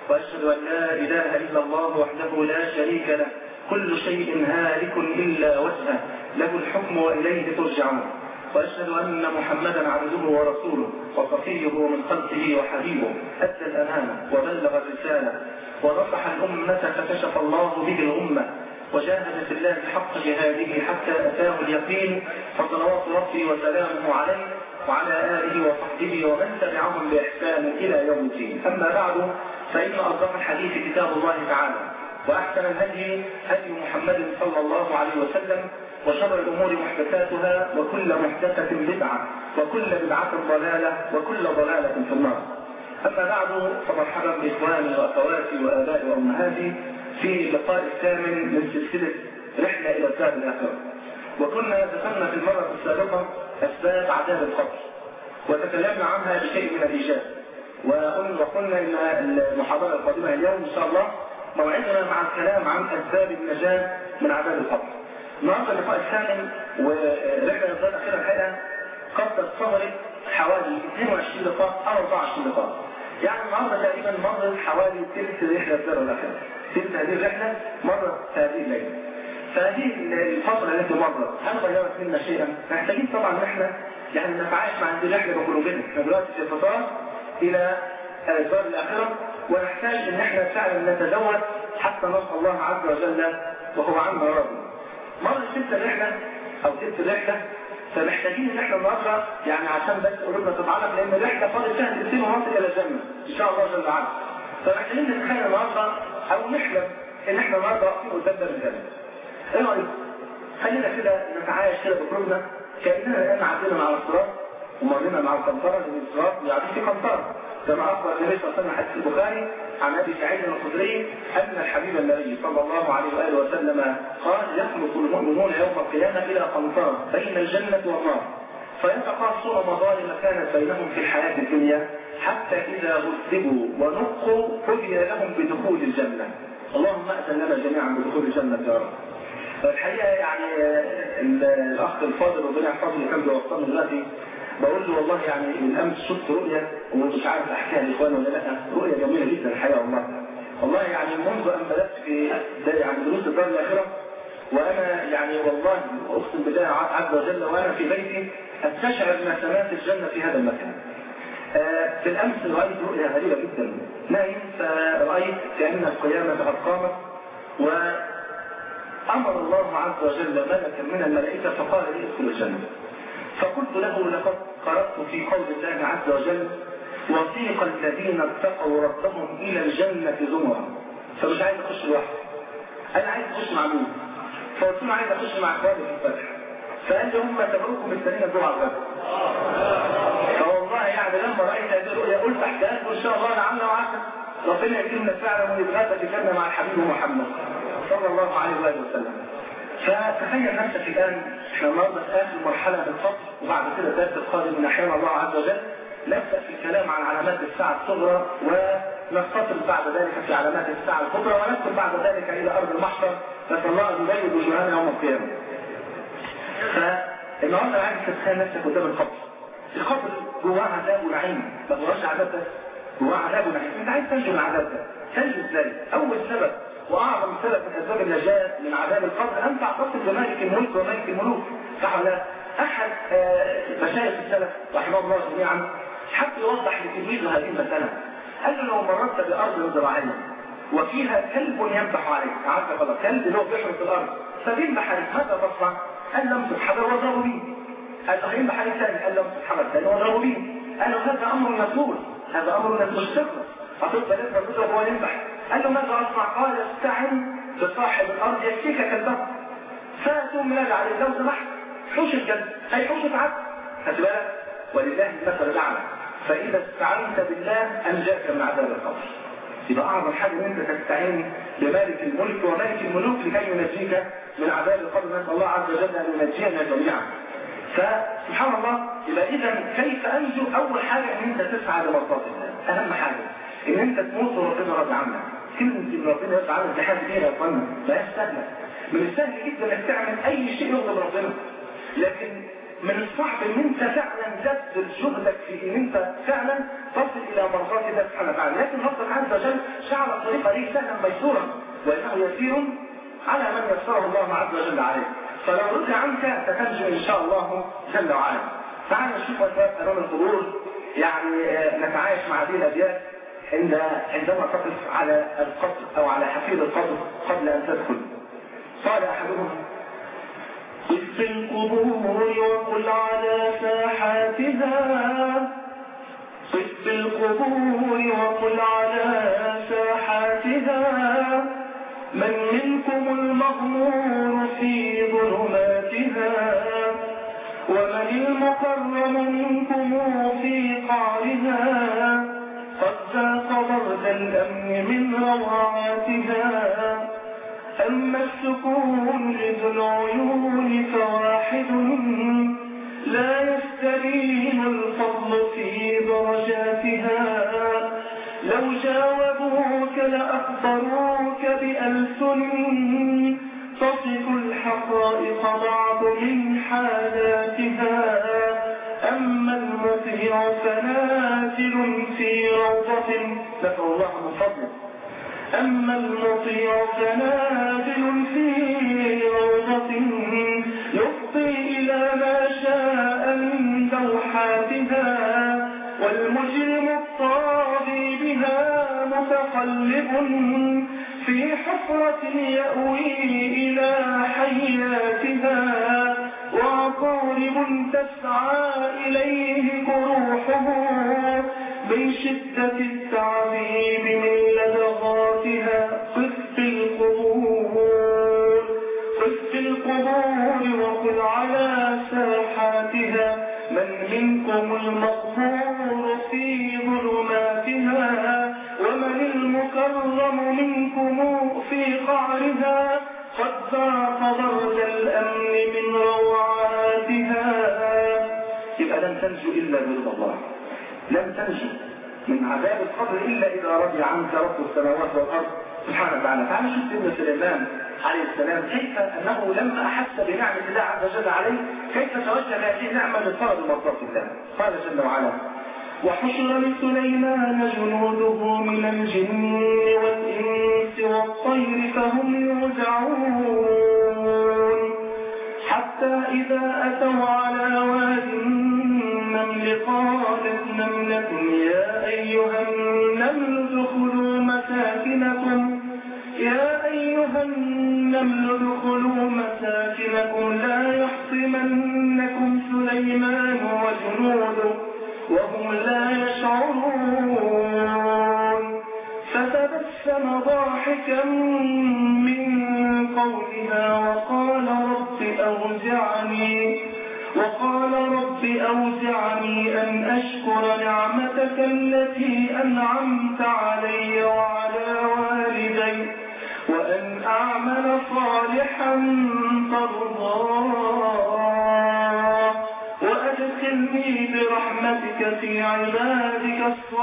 وأشهد أن لا إله إلا الله وحده لا شريك له كل شيء هالك إلا وجهه له الحكم وإليه ترجعون وأشهد أن محمدا عبده ورسوله وصفيه من خلقه وحبيبه أدى الأمانة وبلغ الرسالة ونصح الأمة فكشف الله به الأمة وجاهد في الله حق جهاده حتى أتاه اليقين فصلوات ربي وسلامه عليه وعلى آله وصحبه ومن تبعهم بإحسان إلى يوم الدين أما بعد فإن أصدق الحديث كتاب الله تعالى وأحسن الهدي هدي محمد صلى الله عليه وسلم وشر الأمور محدثاتها وكل محدثة بدعة وكل بدعة ضلالة وكل ضلالة في النار أما بعد فمرحبا بإخواني وأخواتي وآبائي وأمهاتي في اللقاء الثامن من سلسلة رحلة إلى الدار الآخرة وكنا ذكرنا في المرة السابقة أسباب عذاب القبر وتكلمنا عنها بشيء من الإيجاز وقلنا إن المحاضرة القادمة اليوم إن شاء الله موعدنا مع الكلام عن أسباب النجاة من عذاب القبر النهارده اللقاء الثامن ورحلة الدار الأخيرة الحقيقة قد استغرق حوالي 22 لقاء أو 24 لقاء يعني النهارده تقريبا مرت حوالي ثلث رحلة الدار الأخيرة ثلث هذه الرحلة مرت هذه الليلة فهذه الفترة التي مرت هل غيرت منا شيئا؟ محتاجين طبعا ان احنا يعني نتعايش مع هذه الرحلة بقلوبنا، احنا دلوقتي في الفترات إلى الدار الآخرة ونحتاج ان احنا فعلا نتزود حتى نلقى الله عز وجل وهو عنا راضي. مرت تلك الرحلة أو تلك الرحلة فمحتاجين ان احنا النهارده يعني عشان بس قلوبنا تتعلق لان الرحله فاضل فيها تلتين ونص الى الجنه ان شاء الله جل وعلا فمحتاجين نتخيل النهارده او نحلم ان احنا النهارده واقفين قدام باب الجنه ايه رايك؟ خلينا كده نتعايش كده بقلوبنا كاننا الان عدينا على الصراط ومرينا مع القنطره لان الصراط بيعدي في قنطره كما اخبر النبي صلى الله عليه وسلم حديث البخاري عن ابي سعيد الخدري ان الحبيب النبي صلى الله عليه واله وسلم قال يخلق المؤمنون يوم القيامه الى قنطره بين الجنه والنار فيتقاصون مظالم كانت بينهم في الحياه الدنيا حتى اذا غذبوا ونقوا هدي لهم بدخول الجنه اللهم اذن لنا جميعا بدخول الجنه يا رب فالحقيقه يعني الاخ الفاضل ربنا يحفظه اللي كان بيوصلني دلوقتي بقول له والله يعني من امس شفت رؤيا ومش عارف احكيها لاخواني ولا لا رؤيا جميله جدا الحقيقه والله والله يعني منذ ان بدات في يعني دروس الدار الاخره وانا يعني والله اقسم بالله عز وجل وانا في بيتي استشعر نسمات الجنه في هذا المكان. آه بالامس رايت رؤيا غريبه جدا نايم فرايت كان القيامه قد قامت وامر الله عز وجل ملكا من الملائكه فقال لي ادخل الجنه. فقلت له لقد قرأت في قول الله عز وجل وسيق الذين اتقوا ربهم إلى الجنة زمرا فمش عايز أخش لوحدي أنا عايز أخش مع مين؟ فقلت له عايز أخش مع إخواني في الفتح فقال لي هم تبعوكم السنين الجمعة الغد فوالله يعني لما رأيت هذه الرؤيا قلت أحكام وإن شاء الله لعل وعسى ربنا يكرمنا فعلا ونتغابى في الجنة مع الحبيب محمد صلى الله عليه وآله وسلم فتخيل نفسك الآن احنا النهارده في آخر مرحلة في الفصل وبعد كده الدرس القادم من أحيان الله عز وجل نبدأ في الكلام عن علامات الساعة الصغرى ونستطل بعد ذلك في علامات الساعة الكبرى وندخل بعد ذلك إلى أرض المحشر نسأل الله أن يبيض وجوهنا يوم القيامة. فالنهارده عايز تتخيل نفسك قدام القبر. القبر جواه عذاب ونعيم ما جواش عذاب بس جواه عذاب ونعيم أنت عايز تنجو من العذاب ده تنجو إزاي؟ أول سبب واعظم سبب من اسباب النجاه من عذاب القبر ان تعتصم بمالك الملك ومالك الملوك صح ولا احد مشايخ السلف رحمه الله جميعا حتى يوضح لتلميذه هذه المساله قال له لو مررت بارض زراعيه وفيها كلب ينبح عليك عارف خلاص كلب اللي هو بيحرس الارض فبينبح عليك ماذا تصنع؟ قال لم تتحضر واضربوا به قال له هينبح عليك ثاني قال لم تتحضر ثاني واضربوا به قال له هذا امر مسؤول هذا امر مش تخلص هتفضل انت تضرب وهو ينبح قال له ماذا اصنع؟ قال استعن بصاحب الارض يكفيك كلبه فتقوم نادى عليه لو سمحت حوش الكلب اي حوش عبد خد بالك ولله المثل الاعلى فاذا استعنت بالله انجاك من عذاب القبر يبقى اعظم حاجه ان انت تستعين بمالك الملك ومالك الملوك لكي ينجيك من عذاب القبر نسال الله عز وجل ان ينجينا جميعا فسبحان الله يبقى اذا كيف انجو اول حاجه ان انت تسعى لمرضات الله اهم حاجه ان انت تموت وربنا راضي عنك كلمه ان ربنا يرضى عنك دي حاجه كبيره يا اخوانا ما هي سهله من السهل جدا انك تعمل اي شيء يغضب ربنا لكن من الصعب ان انت فعلا تبذل جهدك في ان انت فعلا تصل الى مرضات الله سبحانه وتعالى لكن الله عز وجل جعل الطريق ليه سهلا ميسورا وانه يسير على من يسره الله عز وجل عليه فلو رضي عنك ستنجو ان شاء الله جل وعلا تعال نشوف اسباب امام القبور يعني نتعايش مع هذه الابيات عند عندما تقف على القبر او على حفير القبر قبل ان تدخل قال احدهم قف في القبور وقل على ساحاتها قف في القبور وقل على ساحاتها من منكم المغمور في ظلماتها ومن المكرم منكم في قعرها قد ذاق برد الأمن من روعاتها أما السكون لذو العيون فواحد لا يستبين الفضل في درجاتها لو جاوبوك لأخبروك بألسن تصف الحقائق بعض من حالاتها أما المطيع فنازل في روضة نسأل الله من فضله أما المطيع فنازل في روضة يفضي إلى ما شاء من دوحاتها والمجرم الطاغي بها متقلب في حفرة يأوي إلى حياتها وعقارب تسعى إليه جروحه من شدة التعذيب من لدغاتها قف في القبور قف في القبور وقل على ساحاتها من منكم المقبور في ظلماتها ومن المكرم منكم في قعرها قد ذاق برد الأمن من روعاتها يبقى لن تنجو إلا برضا الله لن تنجو من عذاب القبر إلا إذا رضي عنك رب السماوات والأرض سبحانه وتعالى تعالى شوف سيدنا سليمان عليه السلام كيف أنه لما أحس بنعمة الله عز وجل عليه كيف توجه هذه النعمة لطلب مرضات الله قال جل وعلا وحشر لسليمان جنوده من الجن والإنس والطير فهم يوزعون حتى إذا أتوا على واد النمل قالت نملة يا أيها النمل ادخلوا مساكنكم يا أيها النمل ادخلوا مساكنكم لا يحطمنكم سليمان وجنوده وهم لا يشعرون فتبسم ضاحكا من قولها وقال رب أوزعني وقال رب أوزعني أن أشكر نعمتك التي أنعمت علي وعلى والدي وأن أعمل صالحا ترضاه وأدخلني برحمتك في عبادك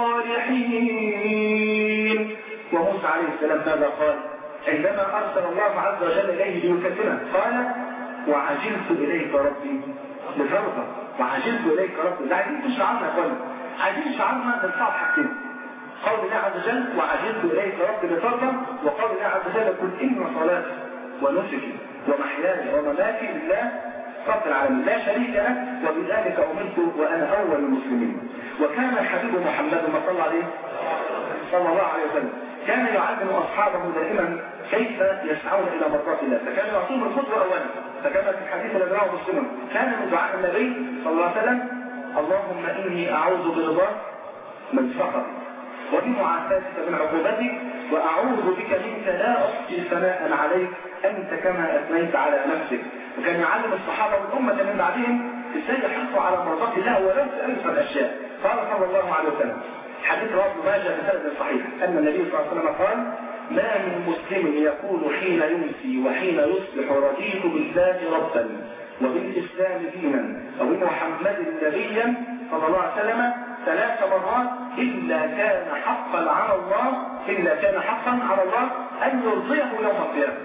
الصالحين وموسى عليه السلام ماذا قال عندما أرسل الله عز وجل إليه ليكلمه قال وعجلت إليك ربي لترضى وعجلت إليك ربي ده عايزين تشرع عنا يا اخوانا عايزين نشرع عنا نصعب حاجتين قول الله عز وجل وعجلت إليك ربي لترضى وقول الله عز وجل قل إن صلاتي ونسكي ومحياي ومماتي لله رب العالمين لا شريك له وبذلك أمرت وأنا أول المسلمين وكان الحبيب محمد ما صلى عليه صلى الله عليه وسلم كان يعلم أصحابه دائما كيف يسعون إلى مرضات الله فكان يعطيهم الخطوة أولا فكما في الحديث الذي رواه مسلم كان من دعاء النبي صلى الله عليه وسلم اللهم إني أعوذ برضاك من سخط وبمعافاتك من عقوبتك وأعوذ بك منك لا أحصي ثناء عليك أنت كما أثنيت على نفسك وكان يعلم الصحابة والأمة من بعدهم ازاي يحرصوا على مرضات الله ولو في أنسى الأشياء قال صلى الله عليه وسلم حديث رواه ابن ماجه بسند صحيح أن النبي صلى الله عليه وسلم قال ما من مسلم يقول حين يمسي وحين يصبح رضيت بالله ربا وبالإسلام دينا وبمحمد نبيا صلى الله عليه وسلم ثلاث مرات إلا كان حقا على الله إلا كان حقا على الله أن يرضيه يوم القيامة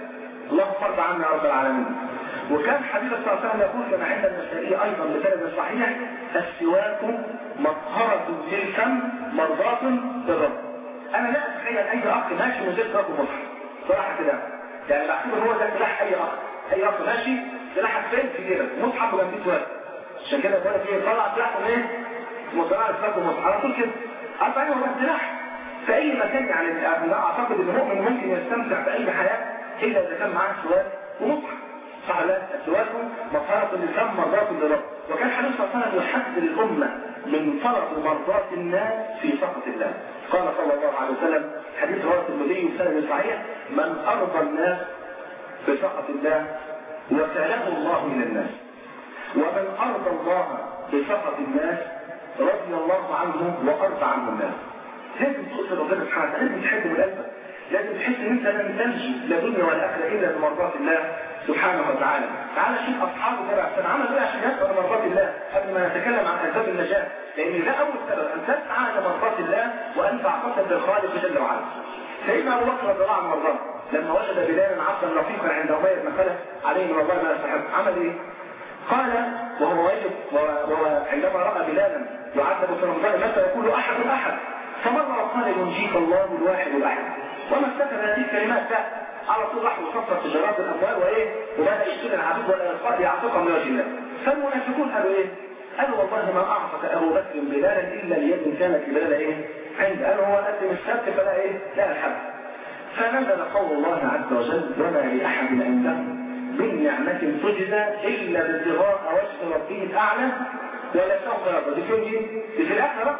اللهم فرض عنا يا رب العالمين وكان حبيب صلى الله عليه وسلم يقول كما عند النسائي ايضا بسند صحيح السواك مطهرة للفم مرضاة للرب انا لا اتخيل اي اخ ماشي من غير سواك ومصحف صراحة كده يعني بعتبر هو ده سلاح اي اخ اي اخ ماشي سلاحك فين في جيبك مصحف وجنبيه سواك عشان كده بقول لك ايه طلع سلاحه ايه مصنع سلاح ومصحف على طول كده عارف يعني هو سلاح في اي مكان يعني اعتقد ان المؤمن ممكن يستمتع باي حياة الا اذا كان معاه سواك ومصحف صح لا السواك مطهرة للفم مرضاة للرب وكان حديث صلى الله عليه وسلم يحذر الأمة من فرض مرضاة الناس في سخط الله قال صلى الله عليه وسلم حديث رواه النبي بسند صحيح من أرضى الناس بسخط الله وكاله الله من الناس ومن أرضى الله بسخط الناس رضي الله عنه وأرضى عنه الناس لازم تقصد ربنا سبحانه وتعالى لازم تحب من قلبك لازم تحس ان انت لن تنجي لا دنيا ولا اخره الا بمرضات الله سبحانه وتعالى تعالى شوف اصحاب النبي عشان عملوا ايه عشان يسعوا لمرضات الله قبل ما نتكلم عن اسباب النجاه لان ده اول سبب ان تسعى لمرضات الله وان تعتصم بالخالق جل وعلا سيدنا ابو بكر رضي الله عنه وارضاه لما وجد بلالا عبدا لطيفا عند اميه بن خلف عليه من الله ما يستحق عمل ايه؟ قال وهو واجب وهو عندما راى بلالا يعذب في رمضان متى يقول احد احد فمر وقال ينجيك الله الواحد الاحد وما استكر هذه الكلمات لا على طول راح وصفر تجارات الاموال وايه وبدا يشتري العبيد ولا يصطاد يعتقهم لوجه الله فالمنافقون قالوا ايه؟ قالوا والله ما اعطك ابو بكر بلالا الا ليد كانت بلالا ايه؟ عند قالوا هو قدم السبت فلا ايه؟ لا الحد فنزل قول الله عز وجل وما لاحد عنده من نعمة تجزى إلا بابتغاء وجه ربه الأعلى ولا سوف يرضى دي فين دي في الآخرة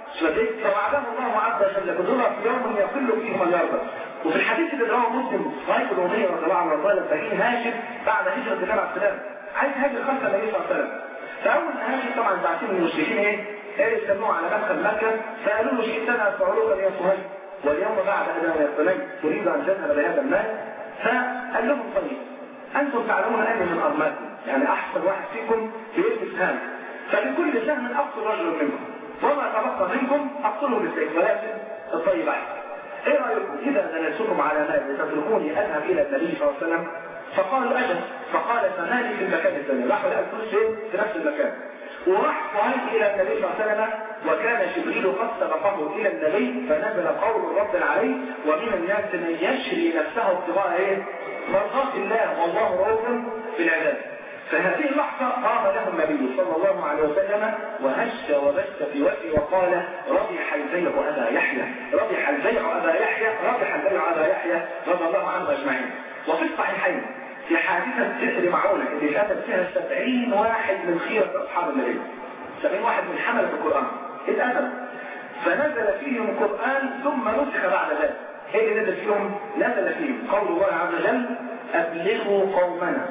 فوعده الله عز وجل بذرة في يوم يقل فيه من يرضى وفي الحديث اللي رواه مسلم صحيح الأمية رضي الله عنه وقال فإن هاجر بعد هجرة النبي عليه السلام عايز هاجر خلف النبي صلى الله عليه وسلم فأول ما هاجر طبعا بعتين المشركين إيه؟ إيه يستنوه على مدخل مكة فقالوا له شئتنا أسمعوا يا صهيب واليوم بعد أذان الصلاة تريد أن تذهب بهذا المال فقال لهم طيب أنتم تعلمون أني من أرماتكم يعني أحسن واحد فيكم بيلبس سهم فلكل سهم أقتل رجل منكم وما تبقى منكم أقتله بالسيف ولكن الطيب أحسن ايه رأيكم اذا دللتكم على مال لتتركوني اذهب الى النبي صلى الله عليه وسلم فقالوا اجل فقال فمالي في المكان الثاني راح لقى الفلوس في نفس المكان وراح صهيب الى النبي صلى الله عليه وسلم وكان جبريل قد سبقه الى النبي فنزل قول الرب عليه ومن الناس من يشري نفسه ابتغاء ايه؟ مرضات الله والله رؤوف بالعباد فهذه اللحظة قام له النبي صلى الله عليه وسلم وهش وبش في وجهه وقال ربح البيع أبا يحيى ربح البيع أبا يحيى ربح البيع أبا يحيى رضي الله عنه أجمعين وفي الصحيحين في حادثة بئر معونة اللي قتل فيها سبعين واحد من خيرة أصحاب النبي سبعين واحد من حملة القرآن اتقتل فنزل فيهم قرآن ثم نسخ بعد ذلك ايه اللي نزل فيهم؟ نزل فيهم قول الله عز وجل أبلغوا قومنا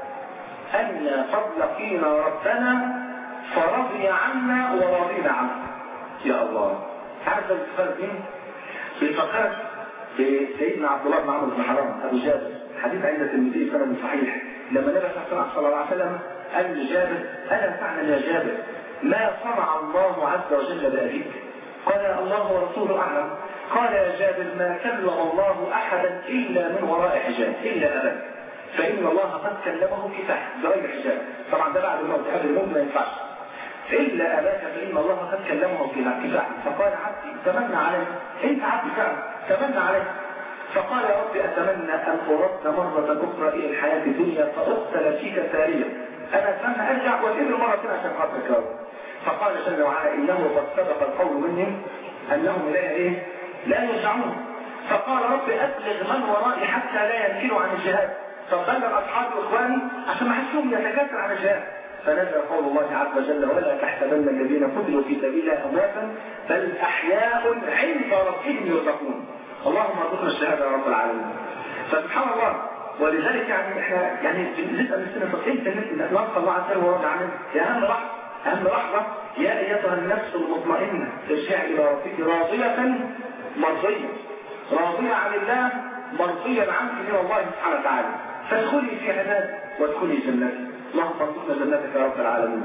أن قد لقينا ربنا فرضي عنا ورضينا عنه يا الله عارف الفرق مين؟ بفكرت بسيدنا عبد الله بن عمرو بن حرام ابو جابر حديث عند الترمذي سند صحيح لما النبي صلى الله عليه وسلم قال لجابر الا تعلم يا جابر ما صنع الله عز وجل بابيك قال الله ورسوله اعلم قال يا جابر ما كلم الله احدا الا من وراء حجاب الا اباك فإن الله قد كلمه في تحت بغير حجاب طبعا ده بعد الموت قبل الموت ما ينفعش إلا أباك فإن الله قد كلمه في تحت فقال عبدي تمنى علي أنت عبدي فعلا تمنى علي فقال يا ربي أتمنى أن أرد مرة أخرى إلى الحياة الدنيا فأقتل فيك ساريا أنا أتمنى أرجع وأتبر مرة ثانية عشان خاطرك يا رب فقال جل وعلا إنه قد سبق القول منهم أنهم إليها إيه؟ لا يرجعون فقال رب أبلغ من ورائي حتى لا ينكلوا عن الجهاد فبلغ أصحابي وإخواني عشان ما حسهم يتكاثر عن الجهاد فنزل قول الله عز وجل ولا تحسبن الذين قتلوا في سبيل الله امواتا بل احياء عند ربهم يرزقون اللهم ارزقنا الشهاده يا رب العالمين فسبحان الله ولذلك يعني احنا يعني نسال نفسنا طب امتى نلقى الله عز وجل وراضي عننا؟ يا اهم لحظه اهم لحظه يا ايتها النفس المطمئنه ارجعي الى ربك راضيه مرضيه راضيه عن الله مرضيا عنك من الله سبحانه وتعالى فادخلي في عباد وادخلي جنتي اللهم ارزقنا جنتك يا رب العالمين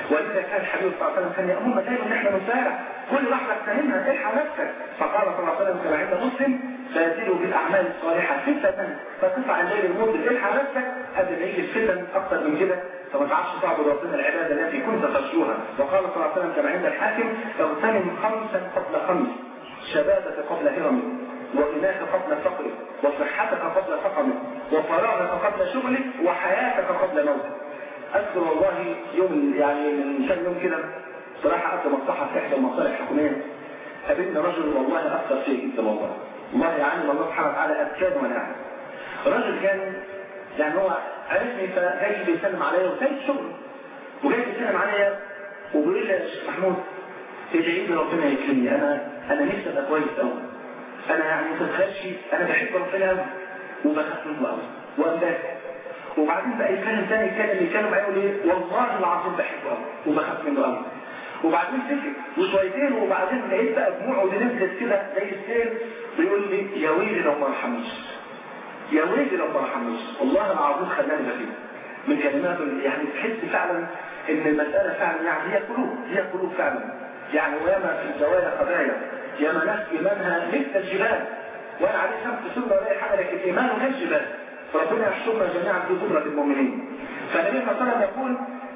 ولذا كان الحبيب صلى الله عليه وسلم كان يأمرنا دايما ان احنا نسارع كل لحظه اغتنمها الحق نفسك فقال صلى الله عليه وسلم كما عند مسلم فيزيدوا بالاعمال الصالحه فتنه فتقطع الليل المظلم الحق نفسك قبل ما يجي الفتن اكثر من كده فما تعرفش تعبد ربنا العباده التي كنت ترجوها وقال صلى الله عليه وسلم كما عند الحاكم اغتنم خمسا قبل خمس شبابك قبل هرمك وغناك قبل فقرك وصحتك قبل سقمك وفراغك قبل شغلك وحياتك قبل موتك اذكر والله يوم يعني من كام يوم كده صراحه قبل مصلحه في احدى المصالح الحكوميه قابلنا رجل والله اثر فيه جدا والله والله يعلم الله سبحانه وتعالى اذكان ونعم رجل كان يعني هو عرفني فجاي بيسلم عليا وسايب شغل وجاي بيسلم عليا وبيقول لي يا شيخ محمود ادعي لي ربنا يكرمني انا انا نفسي ابقى كويس قوي انا يعني ما تتخيلش انا بحب ربنا قوي وبخاف منه قوي وامداه وبعدين بقى يتكلم تاني يتكلم يتكلم معايا يقول ايه والله العظيم بحبه قوي وبخاف منه قوي وبعدين سكت وشويتين وبعدين لقيت بقى دموعه دي نزلت كده زي السيل بيقول لي يا ويلي لو ما رحمنيش يا ويلي لو ما رحمنيش والله العظيم خلاني بخيل من كلماته يعني تحس فعلا ان المسألة فعلا يعني هي قلوب هي قلوب فعلا يعني وياما في الزوايا قضايا ياما ناس ايمانها مثل الجبال وانا عليه شمس سنة ولا حاجة لكن ايمانه كالجبال فربنا يحشرنا جميعا في زمرة المؤمنين فالنبي صلى الله عليه وسلم يقول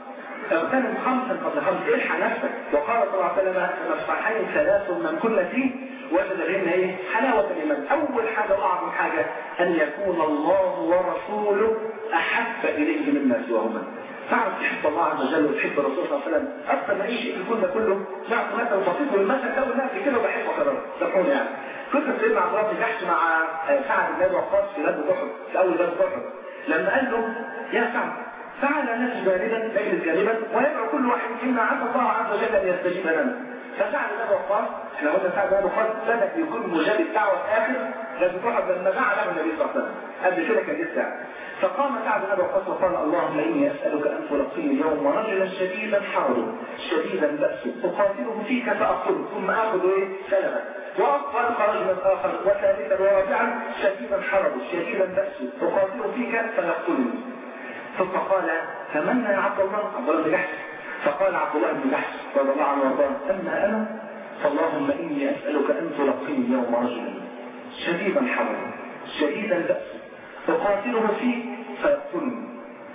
اغتنم خمسا قبل خمس الحق نفسك وقال صلى الله عليه وسلم مصباحين ثلاث من كل فيه وجد بهن ايه حلاوة الايمان اول حاجة واعظم حاجة ان يكون الله ورسوله احب اليه مما سواهما تعرف تحب الله عز وجل وتحب الرسول صلى الله عليه وسلم اكثر من اي شيء في الكون ده كله نعرف مثلا بسيط والمثل ده والناس كده وبحبه خلاص تقول يعني كنت سيدنا عبد الله بن جحش مع سعد بن ابي وقاص في غزوه احد في اول غزوه احد لما قال له يا سعد فعل نفس جانبا ليس جانبا ويدعو كل واحد منا عسى الله عز وجل ان يستجيب لنا فسعد بن ابي وقاص احنا قلنا سعد بن ابي وقاص بدا يكون مجاب الدعوه في اخر غزوه احد لما دعا له النبي صلى الله عليه وسلم قبل كده كان لسه فقام سعد بن ابي وقاص وقال اللهم اني اسالك ان تلقيني اليوم رجلا شديدا حربه شديدا بأسه اقاتله فيك فاقتله ثم اخذ ايه سلبا واطلق رجلا اخر وثالثا ورابعا شديدا حربه شديدا بأسه اقاتله فيك فيقتلني ثم قال تمنى يا عبد الله عبد الله بن جحش فقال عبد الله بن جحش رضي الله عنه وارضاه اما انا فاللهم اني اسالك ان تلقيني اليوم رجلا شديدا حربا شديدا بأسه فقاتله فيه فيقتلني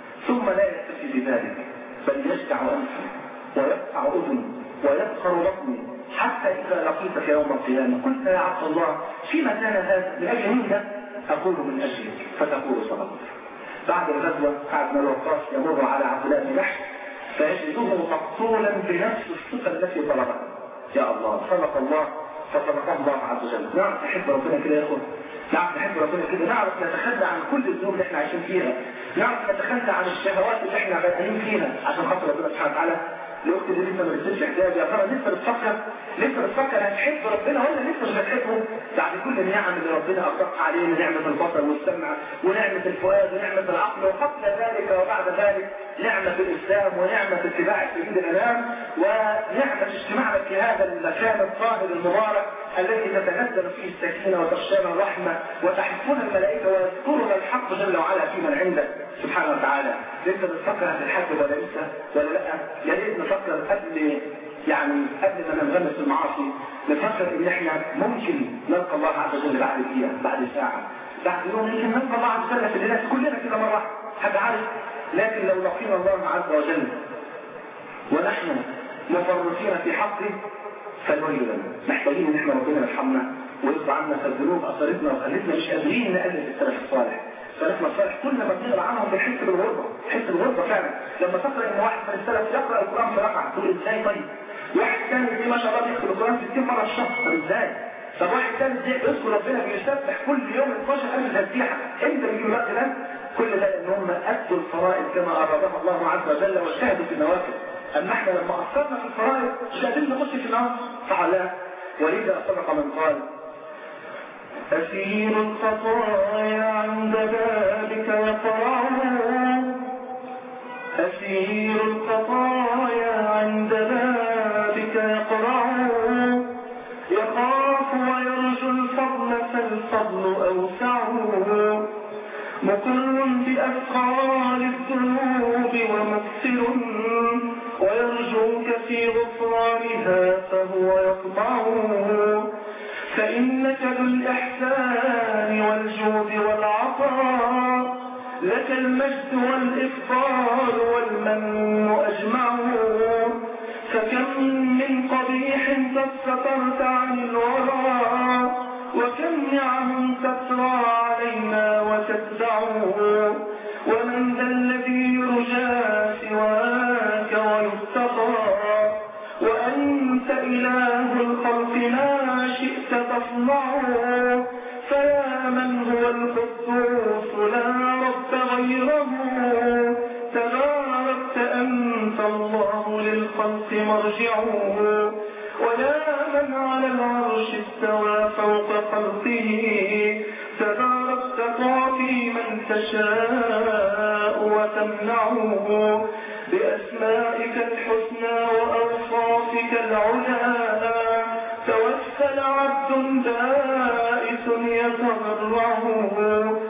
ثم لا يكتفي بذلك بل يشجع انفه ويقطع اذني ويبخر بطني حتى اذا لقيتك يوم القيامه قلت يا عبد الله فيما كان هذا لاجل مين ده؟ اقول من اجلك فتقول صدقت بعد الغزوه سعد بن الوقاص يمر على عبد الله بن جحش فيجده مقتولا بنفس الصفه التي طلبها يا الله صدق الله فصدقه الله عز وجل نعرف نحب ربنا كده يا اخوان نعرف نحب ربنا كده نعرف نتخلى عن كل الذنوب اللي احنا عايشين فيها نعرف نتخلى عن الشهوات اللي احنا غرقانين فيها عشان خاطر ربنا سبحانه وتعالى الاخت اللي لسه ما بتسيبش حجاب يا ترى لسه بتفكر لسه بتفكر هتحب ربنا ولا لسه مش هتحبه بعد كل النعم اللي ربنا اطلق علينا نعمه البصر والسمع ونعمه الفؤاد ونعمه العقل وقبل ذلك وبعد ذلك نعمه الاسلام ونعمه اتباع سبيل الانام ونعمه اجتماعنا في هذا المكان الطاهر المبارك الذي تتنزل فيه السكينه وتغشانا الرحمه وتحفنا الملائكه ويذكرنا الحق جل وعلا في من عنده سبحانه وتعالى لسه بنفكر هتتحب ولا لسه ولا لا يا ريت نفكر قبل يعني قبل ما ننغمس في المعاصي نفكر ان احنا ممكن نلقى الله عز وجل بعد دقيقه بعد ساعه بعد يوم يمكن نلقى الله عز وجل في الليله كلنا كده مره واحده حد عارف لكن لو لقينا الله عز وجل ونحن مفرطين في حقه فالويل لنا محتاجين ان احنا ربنا يرحمنا ويرضى عنا فالذنوب اثرتنا وخلتنا مش قادرين نقلل السلف الصالح سلفنا الصالح كل ما بنقرا عنهم بنحس بالغربه نحس بالغربه فعلا لما تقرا ان واحد من السلف يقرا القران في ركعه تقول ازاي طيب واحد ثاني دي ما شاء الله بيدخل القران 60 مره في الشهر طب ازاي طب واحد ثالث دي يذكر ربنا بيسبح كل يوم 12000 تسبيحه امتى بيجي الوقت ده كل ده ان هم ادوا الفرائض كما ارادها الله عز وجل واجتهدوا في النوافل اما احنا لما قصرنا في الفرائض مش قادرين نخش في النار صح لا ولذا صدق من قال أسير الخطايا عند بابك يقرعون أسير الخطايا عند بابك يقرعون يخاف ويرجو الفضل فالفضل أوسع مقر بأثقال الذنوب ومكسر ويرجوك في غفرانها فهو يطمعه فإنك ذو الإحسان والجود والعطاء لك المجد والإفضال والمن أجمعه فكم من قبيح قد سترت عن الورى وكم نعم تسرى علينا وتتبعه ومن ذا الذي يرجى سواك ويتقى وأنت إله الخلق ما شئت تصنعه فيا من هو القدوس لا رب غيره تباركت أنت الله للخلق مرجعه ولا من على العرش استوى فوق خلقه تباركت تعطي من تشاء وتمنعه بأسمائك الحسنى وأوصافك العلى توسل عبد بائس يتضرعه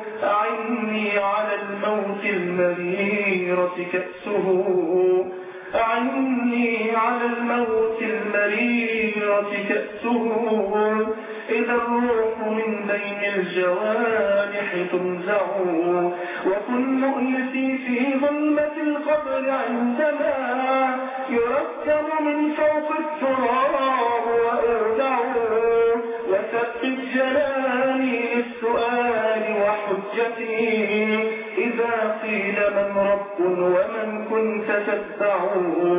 أعني على الموت المريرة كأسه أعني على الموت المريرة كأسه إذا الروح من بين الجوانح تنزع وكن مؤنسي في ظلمة القبر عندما يركب من فوق التراب وأودع وثبت جلالي للسؤال وحجتي إذا قيل من رب ومن كنت تتبعه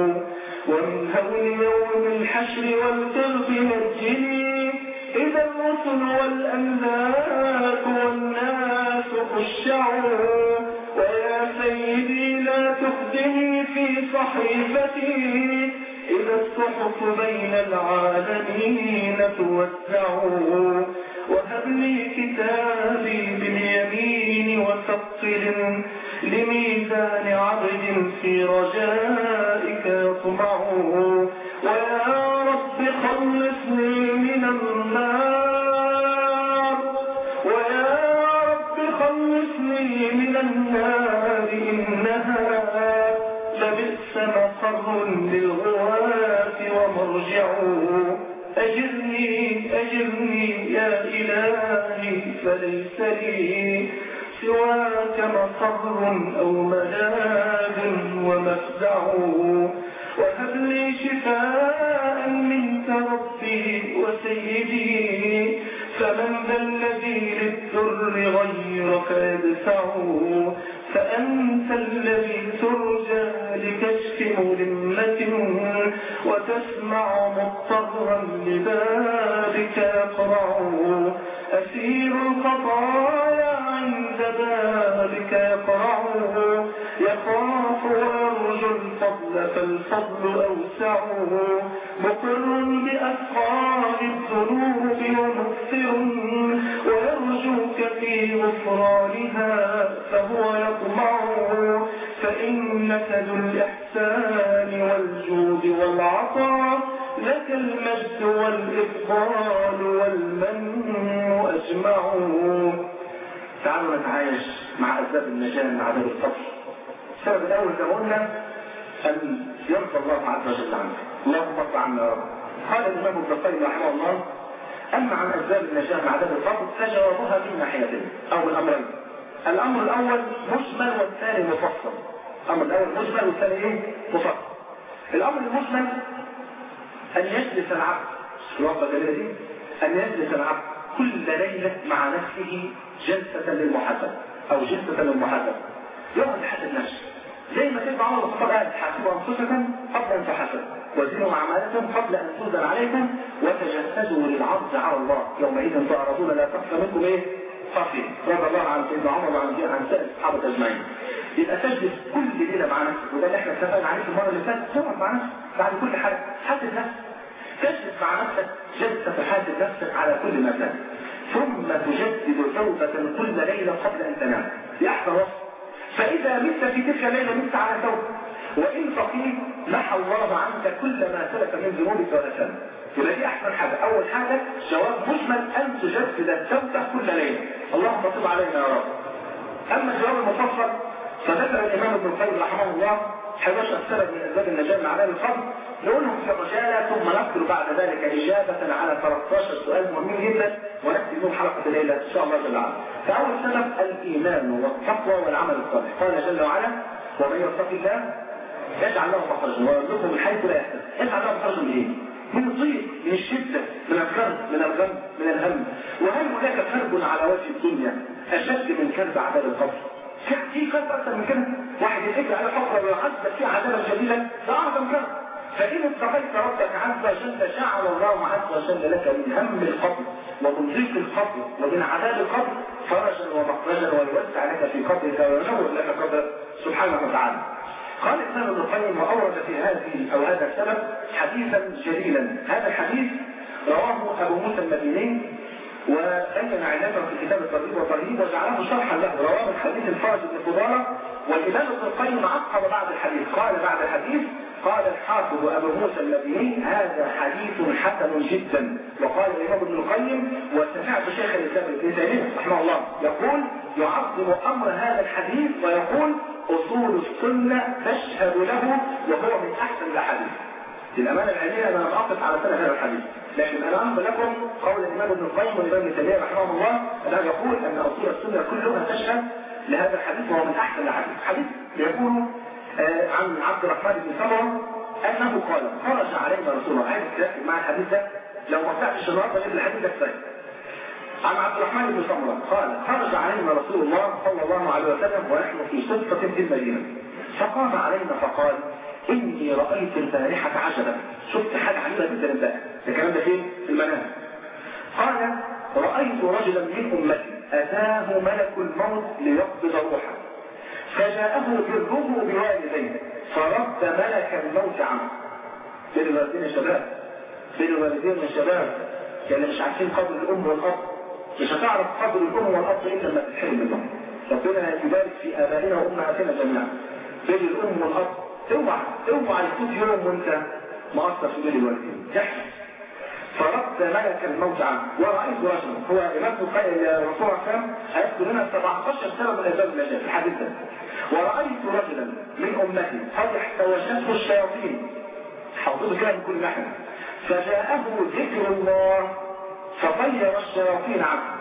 ومن هول يوم الحشر والقرب نجني إذا الرسل والأملاك والناس خشعوا ويا سيدي لا تخدني في صحيفتي إذا الصحف بين العالمين توزع وهب لي كتابي باليمين وثقل لميزان عبد في رجائك يطمع ويا رب خلصني من النار ويا رب خلصني من النار إنها لبئس مقر للغواة ومرجعه أجرني أجرني يا إلهي فليس لي سواك مقر أو ملاذ ومفزع وهب لي شفاء منك ربي وسيدي فمن ذا الذي للضر غيرك يدفعه فأنت الذي ترجى لكشف ملمة وتسمع مضطرا لبابك يقرع أسير الخطايا عند بابك يقرع يخاف ويرجو الفضل فالفضل أوسع مقر بأثقال الذنوب ومغفر ويرجوك في غفرانها فهو يطمع فإنك ذو الإحسان والجود والعطاء لك المجد والإفضال والمن أجمع تعالوا نتعايش مع أسباب النجاة من عذاب القبر السبب الأول زي ما قلنا أن يرضى الله عز وجل عنك اللهم ارضى عنا يا رب قال الإمام ابن القيم رحمه الله أما عن أسباب النجاة من عذاب القبر فجوابها من ناحيتين أو من أمرين الأمر الأول مجمل والثاني مفصل الأمر الأول مجمل والثاني إيه؟ مفصل الأمر المجمل أن يجلس العبد الوقفة الجميلة دي أن يجلس العبد كل ليلة مع نفسه جلسة للمحاسبة أو جلسة للمحاسبة يقعد يحاسب نفسه زي ما تبقى عمر الخطاب قال حاسبوا أنفسكم قبل أن تحاسبوا وزنوا أعمالكم قبل أن توزن عليكم وتجسدوا للعرض على الله يومئذ تعرضون لا تخفى منكم إيه؟ خافية رضي الله عن سيدنا عمر وعن عن سائر الصحابة أجمعين يبقى تجلس كل ليلة مع نفسك وده اللي احنا اتفقنا عليه في المرة اللي فاتت تقعد مع نفسك بعد كل حاجة حاسب نفسك تجلس مع نفسك جلسة تحاسب نفسك على كل ما كان ثم تجدد توبة كل ليلة قبل أن تنام دي أحسن وصف فإذا مت في تلك الليلة مت على توبة وإن بقيت محى الله عنك كل ما سلك من ذنوبك ونسان يبقى دي أحسن حاجة أول حاجة جواب مجمل أن تجدد التوبة كل ليلة اللهم صل علينا يا رب أما الجواب المفصل فذكر الإمام ابن القيم رحمه الله 11 سبب من اسباب النجاه من عذاب القبر نقولهم في الرجاله ثم نذكر بعد ذلك اجابه على 13 سؤال مهم جدا ونكتب لهم حلقه الليله ان شاء الله جل وعلا. فاول سبب الايمان والتقوى والعمل الصالح قال جل وعلا ومن يتق الله يجعل له مخرجا ويرزقه من حيث لا يحتسب يجعل له مخرجا من ايه؟ من الضيق من الشدة من الكرب من الغم من الهم وهل هناك كرب على وجه الدنيا أشد من كرب عذاب القبر في كرب أكثر من كده واحد يفكر على حفرة ويعذب فيها عذابا شديدا ده أعظم كرب فإن اتقيت ربك عز وجل جعل الله عز وجل لك من هم القبر ومن ضيق القبر ومن عذاب القبر فرجا ومخرجا ويوسع لك في قبرك وينور لك قبرك سبحانه وتعالى قال ابن ابن القيم واورد في هذه او هذا السبب حديثا جليلا هذا الحديث رواه ابو موسى المديني وبين علته في كتاب الترغيب والترهيب وجعله شرحا له رواه الحديث الفرج بن فضاله والامام ابن القيم عقب بعد الحديث قال بعد الحديث قال الحافظ ابو موسى المديني هذا حديث حسن جدا وقال الامام ابن القيم وسمعت شيخ الاسلام ابن تيميه رحمه الله يقول يعظم امر هذا الحديث ويقول اصول السنه تشهد له وهو من احسن الاحاديث للامانه العلميه انا لم اقف على سنه هذا الحديث لكن انا انقل لكم قول الامام ابن القيم والامام ابن تيميه رحمه الله انه يقول ان اصول السنه كلها تشهد لهذا الحديث وهو من احسن الاحاديث حديث يقول آه عن عبد الرحمن بن سمره انه قال خرج علينا رسول الله عايز تركز مع الحديث ده لو ما طلعتش النهارده غير الحديث ده كفايه عن عبد الرحمن بن سمره قال خرج علينا رسول الله صلى الله عليه وسلم ونحن في صدفه في المدينه فقام علينا فقال اني رايت البارحه عجبا شفت حاجه عجيبه جدا امبارح الكلام ده فين في المنام قال رايت رجلا من امتي اتاه ملك الموت ليقبض روحه فجاءه بره بوالديه فرد ملك الموت عنه بين الوالدين يا شباب بين الوالدين يا شباب يعني مش عارفين قدر الام والاب مش هتعرف قدر الام والاب الا لما تتحرم منهم ربنا يبارك في ابائنا وامهاتنا جميعا بين الام والاب اوعى اوعى يفوت يوم وانت مقصر في بين الوالدين يحصل فرد ملك الموت عنه ورأيت رجلا هو إمام الرسول صلى الله عليه وسلم هيذكر لنا 17 سبب من أسباب النجاة في الحديث ده ورأيت رجلا من أمتي قد احتوشته الشياطين حوضته كده من كل ناحية فجاءه ذكر الله فطير الشياطين عنه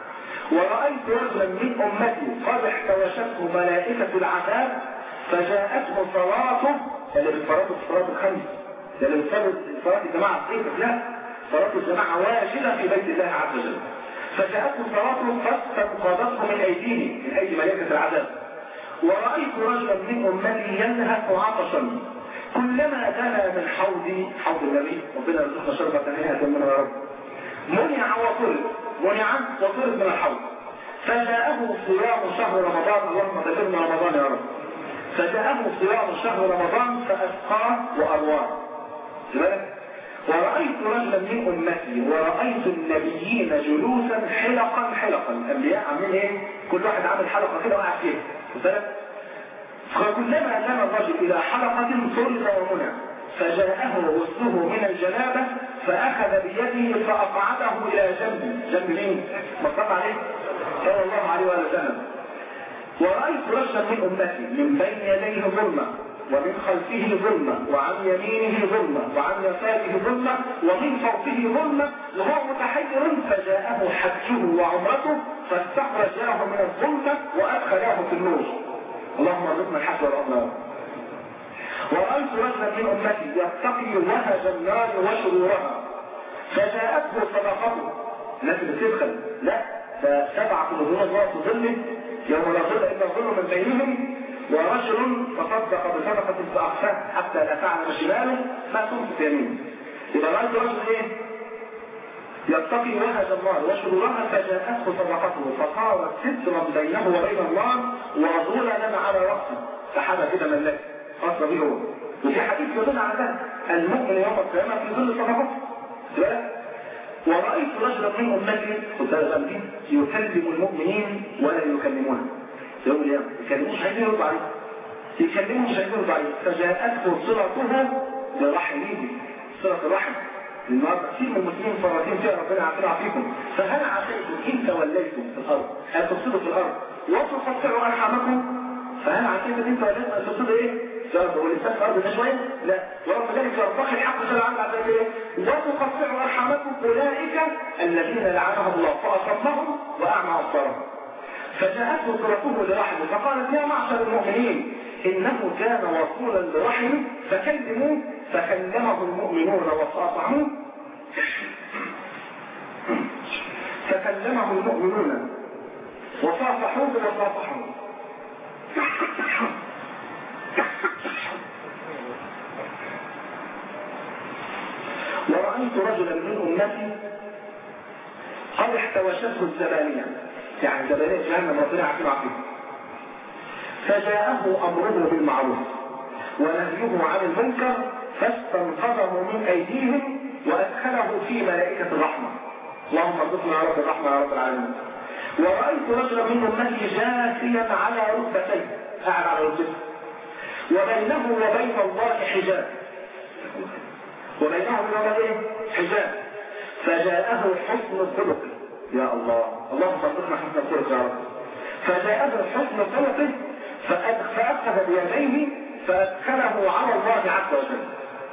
ورأيت رجلا من أمتي قد احتوشته ملائكة العذاب فجاءته صلاته اللي بالصلاة في الصلاة الخمس اللي بالصلاة صلاة الجماعة الصيف لا صلاة الجماعة واجبة في بيت الله عز وجل فجاءته صلاته فاستنقذته من أيديه من أيدي ملائكة العذاب ورأيت رجلا من أمتي ينهك عطشا كلما دنا من حوض حوض النبي ربنا يرزقنا شربة هنيئة منه يا رب منع وطرد منع وطرد من الحوض فجاءه صيام شهر رمضان اللهم ذكرنا رمضان يا رب فجاءه صيام شهر رمضان فأسقاه وأرواه ورأيت رجلا من أمتي ورأيت النبيين جلوسا حلقا حلقا الأنبياء عاملين إيه؟ كل واحد عامل حلقة كده وقع فيها بالك؟ فكلما كان الرجل إلى حلقة طرد ومنع فجاءه غسله من الجنابة فأخذ بيده فأقعده إلى جنبه جنب مين؟ مصطفى عليه صلى الله عليه وسلم ورأيت رجلا من أمتي من بين يديه ظلمة ومن خلفه ظلمة وعن يمينه ظلمة وعن يساره ظلمة ومن فوقه ظلمة وهو متحير فجاءه حجه وعمرته فاستخرجاه من الظلمة وأدخلاه في النور اللهم ارزقنا الحج والعمرة ورأيت رجلا من أمتي يتقي وهج النار وشرورها فجاءته صدقته الناس اللي بتدخل لا فسبعة من ظلم الله في ظله يوم لا ظل إلا ظل من بينهم ورجل تصدق بصدقة فأخفاه حتى لا تعلم شماله ما تنفق يمينه يبقى رأيت رجل ايه؟ يتقي وهج النار وشرورها فجاءته صدقته فصارت سترا بينه وبين النار وظللا على رأسه سحابة كده ملاك خاصة به هو وفي حديث يدل على ذلك المؤمن يوم القيامة في ظل صدقته ورأيت رجلا من أمتي قدام دي يكلم المؤمنين ولا يكلمونه يوم القيامة يكلموه مش عايزين يرضوا عليه يكلموه مش عايزين يرضوا عليه فجاءته صلته برحمه صلة الرحم النهارده كثير من المسلمين فرطين فيها ربنا يعافينا ويعافيكم فهل عسيتم ان توليتم في الارض ان تفسدوا في الارض وتقطعوا ارحامكم فهل عسيتم ان توليتم ان تفسدوا ايه؟ يا رب هو الانسان في ارض شويه لا ورغم ذلك يرتقي الحق جل وعلا بعد ايه وتقطع ارحامكم اولئك الذين لعنهم الله فاصمهم واعمى ابصارهم فجاءته صورته لرحمه فقالت يا معشر المؤمنين انه كان وصولا لرحمه فكلموه فكلمه المؤمنون وصافحوه فكلمه المؤمنون وصافحوه وصافحوه ورأيت رجلا من أمتي قد احتوشته الزبانية يعني زبانية جهنم ربنا عارفين عقيم فجاءه أمره بالمعروف ونهيه عن المنكر فاستنقذه من أيديهم وأدخله في ملائكة الرحمة اللهم ارزقنا يا رب الرحمة يا رب العالمين ورأيت رجلا من أمتي جاثيا على ركبتيه قاعد على ركبته وبينه وبين الله حجاب وبينه وبين الله ايه؟ حجاب فجاءه حسن الخلق يا الله اللهم ارزقنا حسن الخلق يا رب فجاءه حسن خلقه فأخذ بيديه فأدخله على الله عز وجل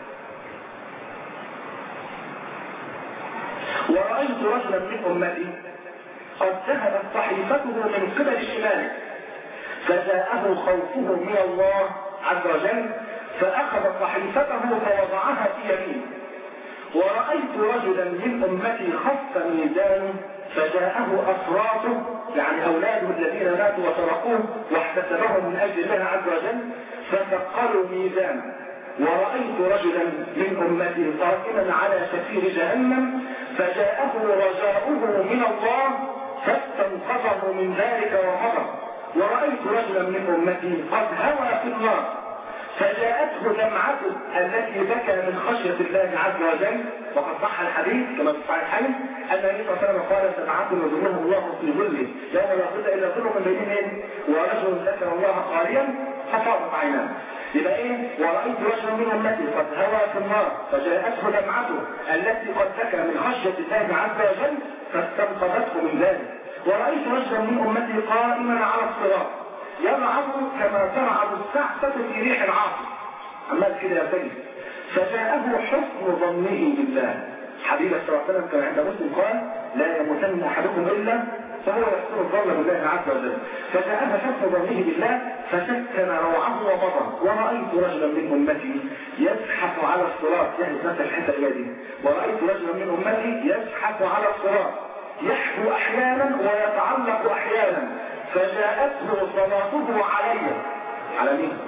ورأيت رجلا من أمتي قد ذهبت صحيفته من قبل شماله فجاءه خوفه من الله عز وجل فأخذ صحيفته فوضعها في يمينه ورأيت رجلا من أمتي خف ميزانه فجاءه أفراطه يعني أولاده الذين ماتوا وتركوه واحتسبهم من أجل الله عز وجل فثقلوا ميزانه ورأيت رجلا من أمتي قائما على شفير جهنم فجاءه رجاؤه من الله فاستنقذه من ذلك ومضى ورأيت رجلا من أمتي قد هوى في النار فجاءته دمعته التي بكى من خشية الله عز وجل وقد صح الحديث كما في صحيح الحديث أن النبي صلى الله عليه وسلم قال دمعته يظلهم الله في ظله يوم لا ظل إلا ظل من بينهم ورجل ذكر الله قاريا ففاضت عيناه يبقى ايه ورأيت رجلا من امتي قد هوى في النار فجاءته دمعته التي قد بكى من خشية الله عز وجل فاستنقذته من ذلك ورأيت رجلا من امتي قائما على الصراط يلعب كما تلعب السعفة في ريح العاصف عمال كده يرتجل فجاءه حسن ظنه بالله حبيب صلى الله عليه وسلم كان عند مسلم قال لا يموتن احدكم الا فهو يحسن الظن بالله عز وجل فجاءه حسن ظنه بالله فسكن روعه ومضى ورأيت رجلا من أمتي يزحف على الصراط يهز نفس الحته اليدي ورأيت رجلا من أمتي يزحف على الصراط يحفو أحيانا ويتعلق أحيانا فجاءته صلاته علي على مين؟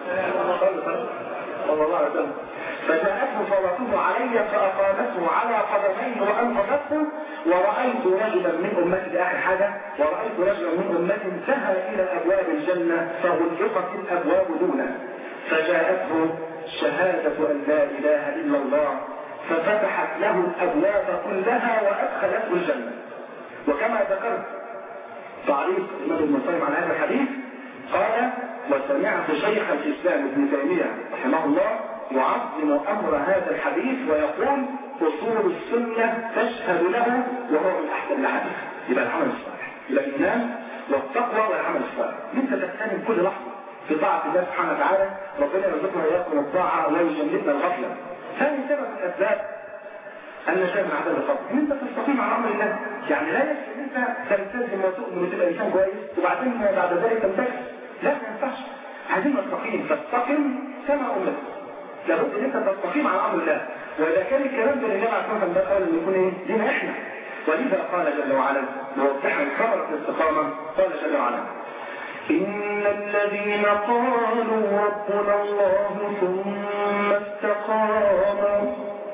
صلى الله عليه وسلم فجاءته صلاته علي فأقامته على قدميه وأنقذته ورأيت رجلا من أمتي آخر حاجة ورأيت رجلا من أمتي انتهى إلى أبواب الجنة فغلقت الأبواب دونه فجاءته شهادة أن لا إله إلا الله ففتحت له الأبواب كلها وأدخلته الجنة وكما ذكرت تعريف الإمام ابن القيم عن هذا الحديث قال وسمعت شيخ الإسلام ابن تيمية رحمه الله يعظم أمر هذا الحديث ويقول أصول السنة تشهد له وهو من أحسن الحديث يبقى العمل الصالح يبقى الإيمان والتقوى والعمل الصالح أنت تغتنم كل لحظة في طاعة الله سبحانه وتعالى ربنا يرزقنا وإياكم الطاعة ويجنبنا الغفلة ثاني سبب من الأسباب النجاة من عذاب القبر ان انت تستقيم على امر الله يعني لا يكفي ان انت تلتزم وتؤمن وتبقى انسان كويس وبعدين بعد ذلك تمتكس لا ما ينفعش عايزين نستقيم فاستقم كما امرت لابد ان انت تستقيم على امر الله واذا كان الكلام ده لله عليه وسلم ده اول يكون ايه لينا احنا ولذا قال جل وعلا موضحا ثمرة الاستقامة قال جل وعلا إن الذين قالوا ربنا الله ثم استقاموا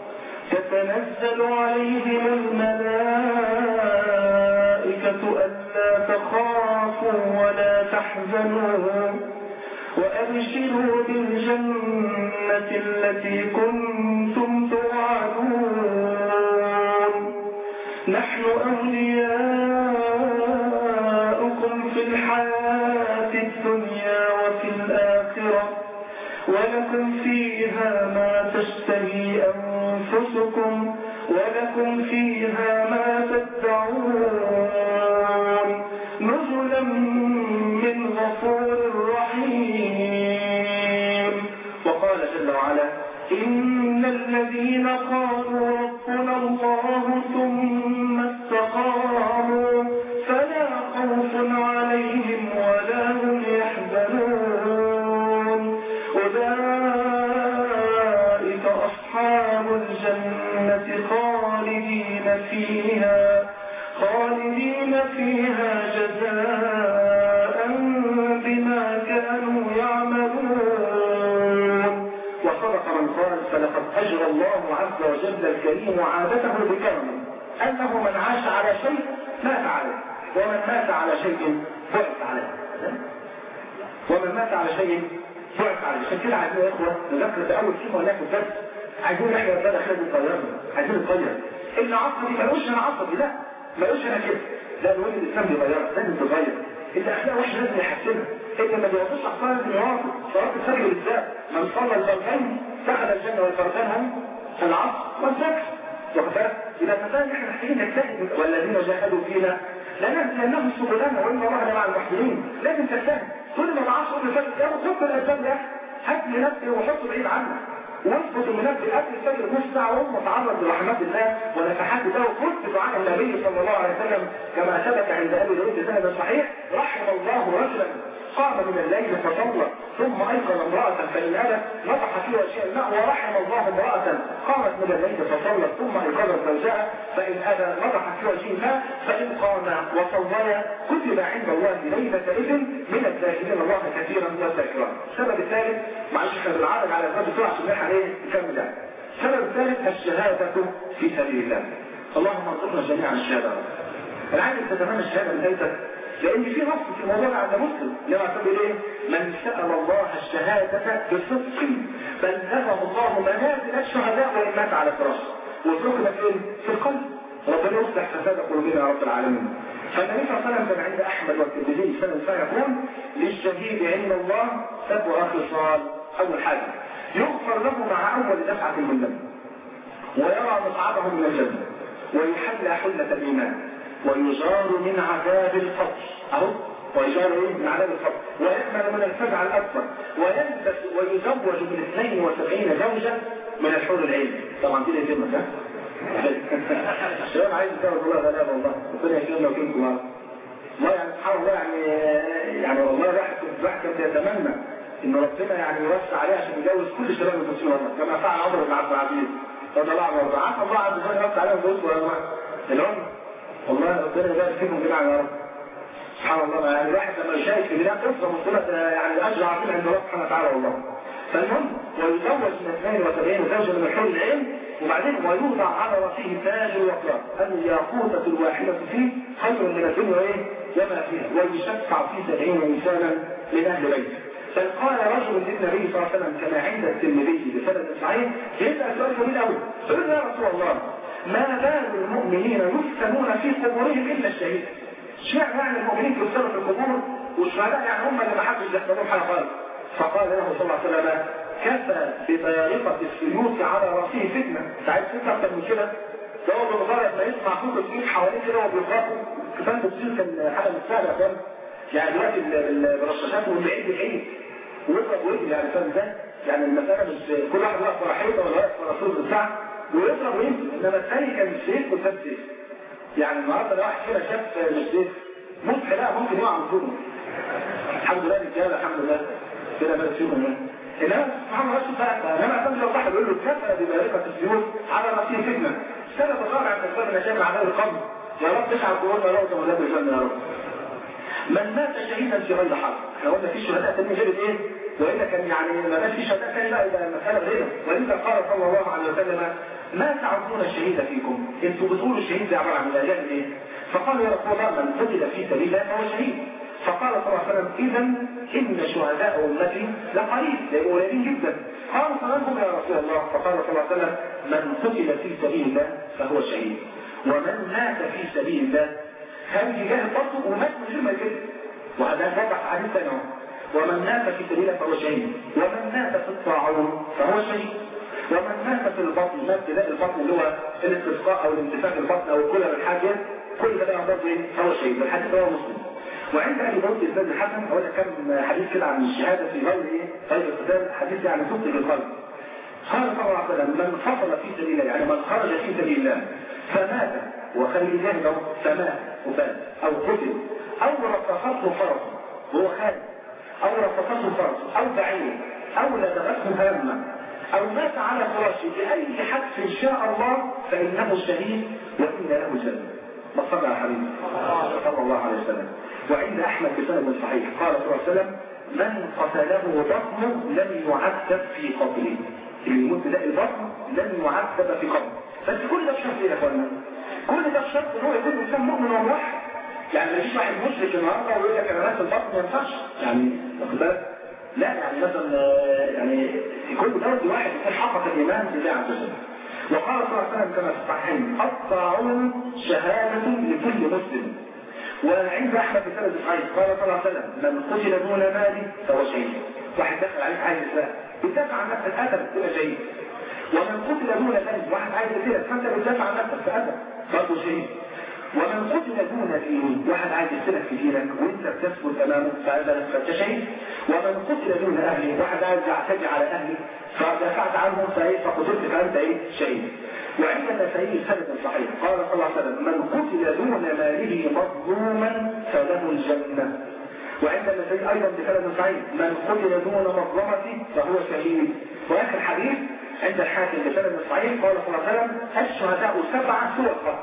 تتنزل عليهم الملائكة ألا تخافوا ولا تحزنوا وأبشروا بالجنة التي كنتم توعدون نحن أولياؤكم في الحياة الدنيا وفي الآخرة ولكم فيها ما تشتهي أنفسكم ولكم فيها ما تدعون نزلا من غفور رحيم فيها خالدين فيها جزاء بما كانوا يعملون وصدق من قال فلقد أجرى الله عز وجل الكريم عادته بكرمه أنه من عاش على شيء مات عليه ومن مات على شيء بعث عليه ومن مات على شيء بعث عليه عشان كده عايزين يا اخوه نذكر ده اول كلمه هناك في الدرس عايزين احنا ربنا خير نغيرنا عايزين نغير ان عصبي ملوش انا عصبي لا ملوش انا كده لا نقول الاسلام بيغيرك لازم تغير الاخلاق وحشه لازم يحسنها اللي ما بيوصلش على لازم يواصل صلاه الفجر بالذات من صلى الفرقين دخل الجنه والفرقان هم العصر والفجر واخد إذا فكان احنا محتاجين نجتهد والذين جاهدوا فينا لنهدينهم سبلنا وإن الله مع المحسنين لازم تجتهد كل ما معاش قبل الفجر يا خد الأسباب يا أخي هات لنفسي وحطه بعيد عنك واثبت المنبه قبل الفجر نص ساعة وهم تعرض لرحمات الله ونفحات الله وكنت دعاء النبي صلى الله عليه وسلم كما ثبت عند أبي داود بسند صحيح رحم الله رجلا قام من الليل فصلى ثم ايقظ امرأة فإن أبت نطح في وجهها الماء ورحم الله امرأة قامت من الليل فصلت ثم ايقظت زوجها فإن أبى نطح في وجهه الماء فإن قام وصليا كتب عند الله ليلة إذن من الذاكرين الله كثيرا والذاكرات السبب الثالث معلش احنا بنعرض على الأسباب بسرعة عشان نلحق ايه نكمل ده السبب الثالث الشهادة في سبيل الله اللهم ارزقنا جميعا الشهادة انا عايز تتمنى الشهادة من بيتك لان في نص في الموضوع ده عند مسلم لما تقول ايه من سأل الله الشهادة بصدق بلغه الله منازل الشهداء وان مات على فراشه وتركنا فين في القلب ربنا يصلح فساد قلوبنا يا رب العالمين فالنبي صلى الله عليه وسلم كان عند احمد والترمذي سنه فيقول للشهيد عند الله سبع خصال اول حاجه يغفر له مع اول دفعه من دم ويرى مصعده من الجنه ويحلى حله الايمان ويجار من عذاب القبر اهو ويجار ايه من عذاب القبر ويأمن من الفزع الاكبر ويلبس ويزوج من 72 زوجة من الحور العين طبعا دي اللي يتم ده الشباب عايز يتجوز الله غلابه والله ربنا يكرمنا ويكرمكم والله والله يعني سبحان الله يعني يعني والله الواحد الواحد كان يتمنى ان ربنا يعني يوسع عليه عشان يجوز كل شباب المسلمين والله كما فعل عمر بن عبد العزيز رضي الله عنه وارضاه عسى الله عز وجل يوسع عليهم ويوسع يا جماعه العمر والله ربنا يبارك فيكم جميعا يا رب سبحان الله يعني الواحد لما يشارك في بناء قصه مصيبه يعني اجر عظيم عند الله سبحانه وتعالى والله فالمهم ويزوج من 72 زوجة من الحور العين وبعدين ويوضع على راسه تاج الوقار الياقوتة الواحدة فيه خير من الدنيا وايه وما فيها ويشفع في سبعين انسانا من اهل بيته بل قال رجل للنبي صلى الله عليه وسلم كما عند الترمذي بسند صحيح يسال سؤال جميل قوي يقول يا رسول الله ما بال المؤمنين يفتنون في قبورهم الا الشهيد اشمعنى يعني المؤمنين يفتنوا في القبور والشهداء يعني هم اللي ما حدش يحتملهم حاجه خالص فقال له صلى الله عليه وسلم كفى ببارقة السيوف على راسه فتنة ساعات فتنة أكتر من كده ده هو بمجرد ما يسمع صوت السيوف حواليه كده وبيخافوا كفاية السيوف كان حاجة مش سهلة يا فندم يعني دلوقتي الرشاشات من بعيد لبعيد ويضرب ويجري يعني فاهم ازاي؟ يعني المسألة مش كل واحد واقف ورا حيطة ولا واقف ورا سور بتاع ويضرب ويمشي انما الثاني كان سيف قدام سيف يعني النهارده لو واحد فينا شاف مش سيف ممكن لا ممكن يقع من طوله الحمد لله رجاله الحمد لله كده بقى فيهم يعني انما سبحان الله شوف بقى انما اعتمد الله يقول له كفى ببارقه السيوف على راسه فتنه السبب الرابع من اسباب النجاه من عذاب القبر يا رب تجعل قلوبنا روضه ولاد الجنه يا رب من مات شهيدا في غير حق احنا قلنا في شهداء تانيين غير ايه والا كان يعني ما كانش في شهداء تاني بقى يبقى المساله غيره ولذا قال صلى الله عليه وسلم ما تعرفون الشهيد فيكم انتوا بتقولوا الشهيد ده عباره عن الاجانب ايه فقال يا رسول الله من قتل في سبيل الله فهو شهيد فقال صلى الله عليه وسلم اذا ان شهداء امتي لقليل لانه قليلين جدا قال فمن هم يا رسول الله فقال صلى الله عليه وسلم من قتل في سبيل الله فهو شهيد ومن مات في سبيل الله كان جاهد برضه ومات من غير ما يكذب وهذا وضح حديث ثاني ومن مات في سبيل الله فهو شهيد ومن مات في الطاعون فهو شهيد ومن مات في البطن مات بلاء البطن اللي هو الاستسقاء او الانتفاخ البطن او الكلى بالحاجه كل ده برضه ايه فهو شهيد الحديث رواه مسلم وعند ابي داود الاسناد الحسن اقول لك كم حديث كده عن الشهاده في غير ايه غير القتال حديث يعني تصدق القلب قال صلى الله عليه وسلم من فصل في سبيل الله يعني من خرج في سبيل الله فمات وخلي جهده فمات وفات او قتل او رفضته فرس وهو خالد او رفضته فرس او بعير او لدغته هامه أو مات على فراشه بأي حدث شاء الله فإنه شهيد وإن له جنة ما صلى على حبيبي صلى الله عليه وسلم وعند أحمد بسند صحيح قال صلى الله عليه وسلم من قتله بطن لم يعذب في قبره اللي يموت ده البطن لم يعذب في قبره بس كل ده بشرط ايه يا اخوانا؟ كل ده بشرط ان هو يكون انسان مؤمن وموحد يعني ما يجيش واحد مشرك النهارده ويقول لك انا مات البطن ما ينفعش يعني واخد بالك؟ لا يعني مثلا يعني كل دوت الواحد يكون حقق الايمان بالله عز وجل وقال صلى الله عليه وسلم كما في الصحيحين الطاعون شهاده لكل مسلم وعند احمد بن سند صحيح قال صلى الله عليه وسلم من قتل دون مالي فهو شهيد واحد دخل عليك عايز اسلام بتدافع عن نفسك ادب تبقى شهيد ومن قتل دون مالي واحد عايز يقتلك فانت بتدافع عن نفسك بادب برضه شهيد ومن قتل دون دينه واحد عايز يقتلك في دينك وانت بتثبت امامه فهذا فانت شهيد ومن قتل دون اهله واحد عايز يعتدي على اهله فدافعت عنهم فايه فقتلت فانت ايه شهيد وعند النسائي سند صحيح قال صلى الله عليه وسلم من قتل دون ماله مظلوما فله الجنه وعند النسائي ايضا بسند صحيح من قتل دون مظلمه فهو شهيد واخر حديث عند الحاكم بسند صحيح قال صلى الله عليه وسلم الشهداء سبعه سور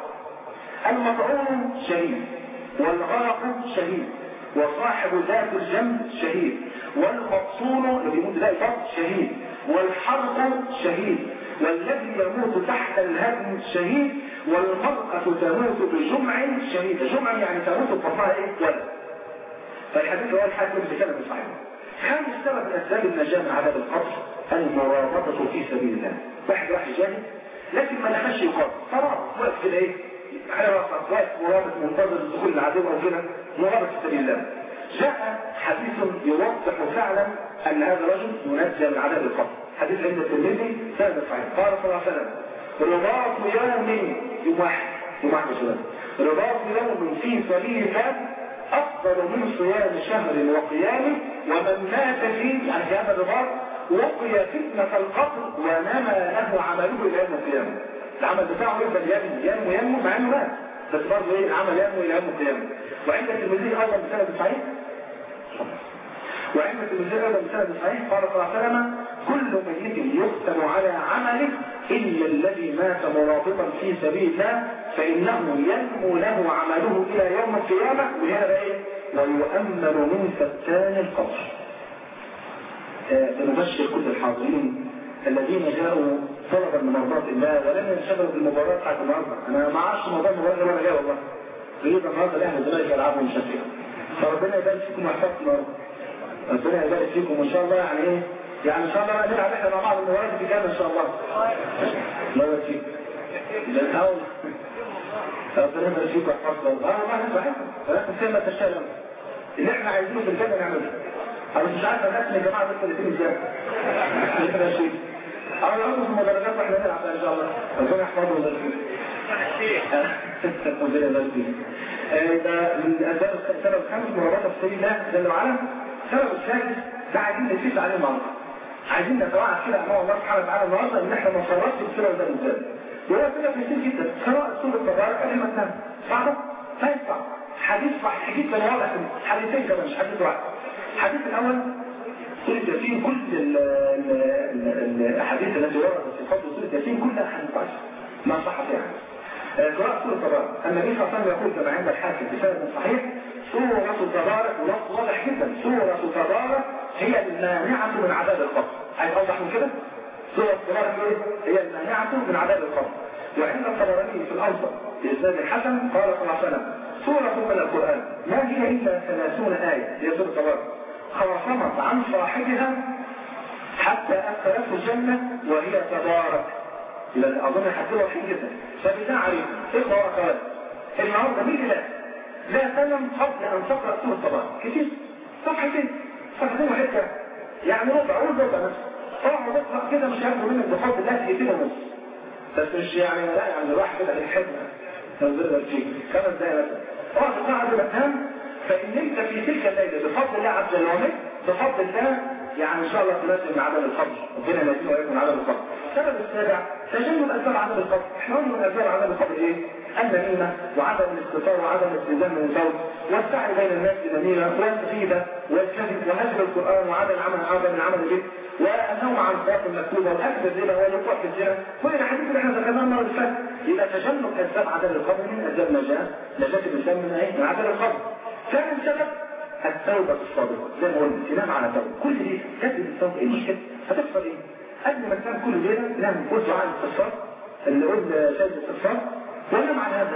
المطعون شهيد والغرق شهيد وصاحب ذات الجنب شهيد والمقصون اللي بيموت ده الفرد شهيد والحرق شهيد والذي يموت تحت الهدم شهيد والمرأة تموت بجمع شهيد جمع يعني تموت بطنها ايه ولد فالحديث هو الحاكم بسند صحيح خامس سبب من اسباب النجاة من عذاب القبر المرابطة في سبيل الله واحد راح يجاهد لكن ما دخلش يقاتل فرابط واقف كده ايه حراسة واقف مرابط منتظر دخول العدو او كده مرابط في سبيل الله جاء حديث يوضح فعلا ان هذا الرجل منجى من عذاب القبر حديث عند الترمذي سند صحيح قال صلى الله عليه وسلم رباط يوم يوم واحد يوم واحد شباب رباط يوم في سبيل الله افضل من صيام شهر وقيامه ومن مات فيه يعني في هذا الرباط وقي فتنة القبر ونمى له عمله الى يوم القيامة العمل بتاعه يفضل ينمو ينمو ينمو مع انه مات بس برضه ايه العمل ينمو الى يوم القيامة وعند الترمذي ايضا بسند صحيح وعند الترمذي ايضا بسند صحيح قال صلى الله عليه وسلم كل ميت يختم على عمله الا الذي مات مرابطا في سبيل الله فانه ينمو له عمله الى يوم القيامه وهذا ايه؟ ويؤمن من فتان القبر. بنبشر كل الحاضرين الذين جاءوا طلبا من مرضات الله ولم ينشغلوا بالمباراه بتاعت النهارده، انا ما اعرفش موضوع المباراه وانا جاي والله. يريد النهارده الاهلي والزمالك يلعبوا مشجعين. فربنا يبارك فيكم ويحفظكم النهارده. ربنا يبارك فيكم وان شاء الله يعني ايه؟ يعني ان شاء الله نلعب احنا مع بعض المباراه في كام ان شاء الله. الله يبارك فيك. للهول ربنا يبارك فيكم ويحفظكم. اه والله انا بحبكم ولكن كلمه تشتغل. اللي احنا عايزينه في الجنه نعمله. انا مش عارف الناس يا جماعه دول الاثنين ازاي. احنا شيء. انا نقول في المدرجات واحنا نلعب ان شاء الله. ربنا يحفظه ويبارك فيك. ربنا يبارك فيك. ده من اسباب السبب الخامس مرابطه في سبيل الله جل وعلا. السبب السادس ده عايزين نسيس عليه النهارده. عايزين نتوعد كده امام الله سبحانه وتعالى النهارده ان احنا ما نفرطش السبب ده بالذات. وهو كده كتير جدا سواء سوره التبارك او كلمه ثانيه. صعبه؟ لا ينفع. حديث صحيح جدا واضح حديثين كمان مش حديث واحد. الحديث الاول سورة ياسين كل الاحاديث التي وردت في فضل سورة ياسين كلها حديث ضعيف ما صح فيها. قراءة سورة التبارك النبي صلى الله عليه وسلم يقول كما عند الحاكم بسند صحيح سورة التبارك ولفظ واضح جدا سورة التبارك هي المانعة من عذاب القبر عايز اوضح من كده؟ سورة التبارك ايه؟ هي المانعة من عذاب القبر وعند الطبراني في الاوسط بإسناد الحسن قال صلى الله عليه وسلم سورة من القرآن ما هي إلا ثلاثون آية هي سورة التبارك خاصمت عن صاحبها حتى أدخلته الجنة وهي تبارك لأن أظن حتى وحيد جدا فبالله عليكم اقرأ أخوات النهارده مين لا لا تنم قبل أن تقرأ سورة التبارك كتير صفحتين صفحتين وحتة يعني ربع أول ربع بس اقعد اقرأ كده مش هياخدوا منك بفضل الله دقيقتين ونص بس مش يعني لا يعني الواحد كده للحكمة تنزل فيك خمس دقايق مثلا اقعد تقرأ قبل ما تنام فإن أنت في تلك الليلة بفضل الله عز وجل بفضل الله يعني إن شاء الله تنزل من عدم القبر ربنا ينزل ويكون عدم القبر السبب السابع تجنب اسباب عدم القبر احنا قلنا من اسباب عدم القبر ايه؟ النميمه وعدم الاستطار وعدم الالتزام من الزوج والسعي بين الناس بالنميمه والكذبه والكذب وهجر القران وعدم العمل عدم العمل به والنوم عن الصلاه المكتوبه والاكل الزنا والوقوع في الزنا كل الحديث اللي احنا ذكرناها المره اللي فاتت يبقى تجنب اسباب عدم القبر من اسباب نجاه نجاه الانسان من ايه؟ من عدم القبر ثاني سبب التوبة الصادقة زي ما قلنا تنام على توبة كل دي كذب التوبة ايه المشكلة؟ هتحصل ايه؟ قبل ما تنام كل ليلة تنام قول دعاء الاستغفار اللي قلنا شاهد الاستغفار ونام على هذا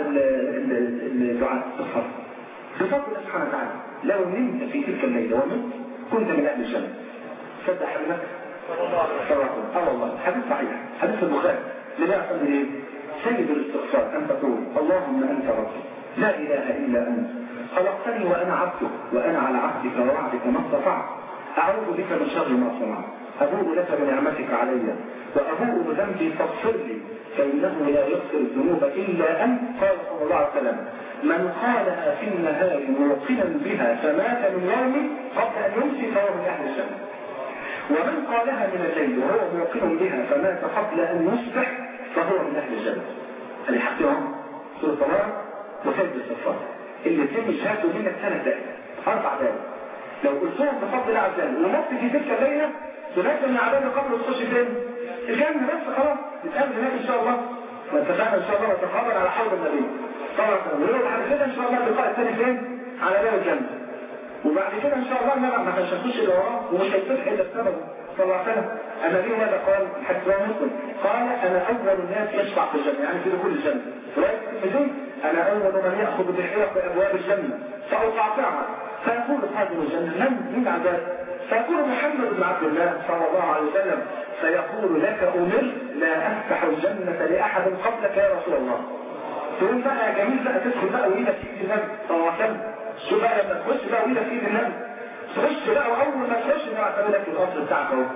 الدعاء الاستغفار بفضل الله سبحانه وتعالى لو نمت في تلك الليلة ومت كنت من أهل الجنة صدق حبيبك صلى الله عليه وسلم اه والله حديث صحيح حديث البخاري اللي بيحصل ايه؟ سيد الاستغفار أن تقول اللهم أنت ربي لا إله إلا أنت خلقتني وأنا عبدك وأنا على عهدك ووعدك ما استطعت أعوذ بك من شر ما صنعت أبوء لك بنعمتك علي وأبوء بذنبي فاغفر لي فإنه لا يغفر الذنوب إلا أنت قال صلى الله عليه وسلم من قالها في النهار موقنا بها فمات من يومه قبل أن يمسي فهو من أهل الجنة ومن قالها من الليل وهو موقن بها فمات قبل أن يصبح فهو من أهل الجنة اللي حقهم سورة الله وسيد الصفات اللي تم شهاده منك ثلاث دقائق اربع دقائق لو قلتهم بفضل الله عز وجل ومت في تلك الليله تنزل من عذاب القبر وتخش فين؟ الجنه بس خلاص نتقابل هناك ان شاء الله واتفقنا ان شاء الله نتقابل على حوض النبي صلى الله عليه وسلم ولو بعد كده ان شاء الله اللقاء الثاني فين؟ على باب الجنه وبعد كده ان شاء الله النبي ما كانش هيخش الا وراه ومش هيفتح الا بسببه صلى الله عليه وسلم النبي ماذا قال حتى مسلم قال انا اول الناس يشفع في الجنه يعني في دخول الجنه روايه الترمذي انا اول من ياخذ بحرق ابواب الجنه فاقاطعها فيقول خادم الجنه من من عذاب فيقول محمد بن عبد الله صلى الله عليه وسلم فيقول لك امر لا افتح الجنه لاحد قبلك يا رسول الله تقول بقى يا جميل بقى تدخل بقى وايدك في ايد النبي صلى الله عليه وسلم شوف بقى لما تخش بقى وايدك في ايد النبي تخش بقى واول ما تخش بقى تعمل لك القصر بتاعك اهو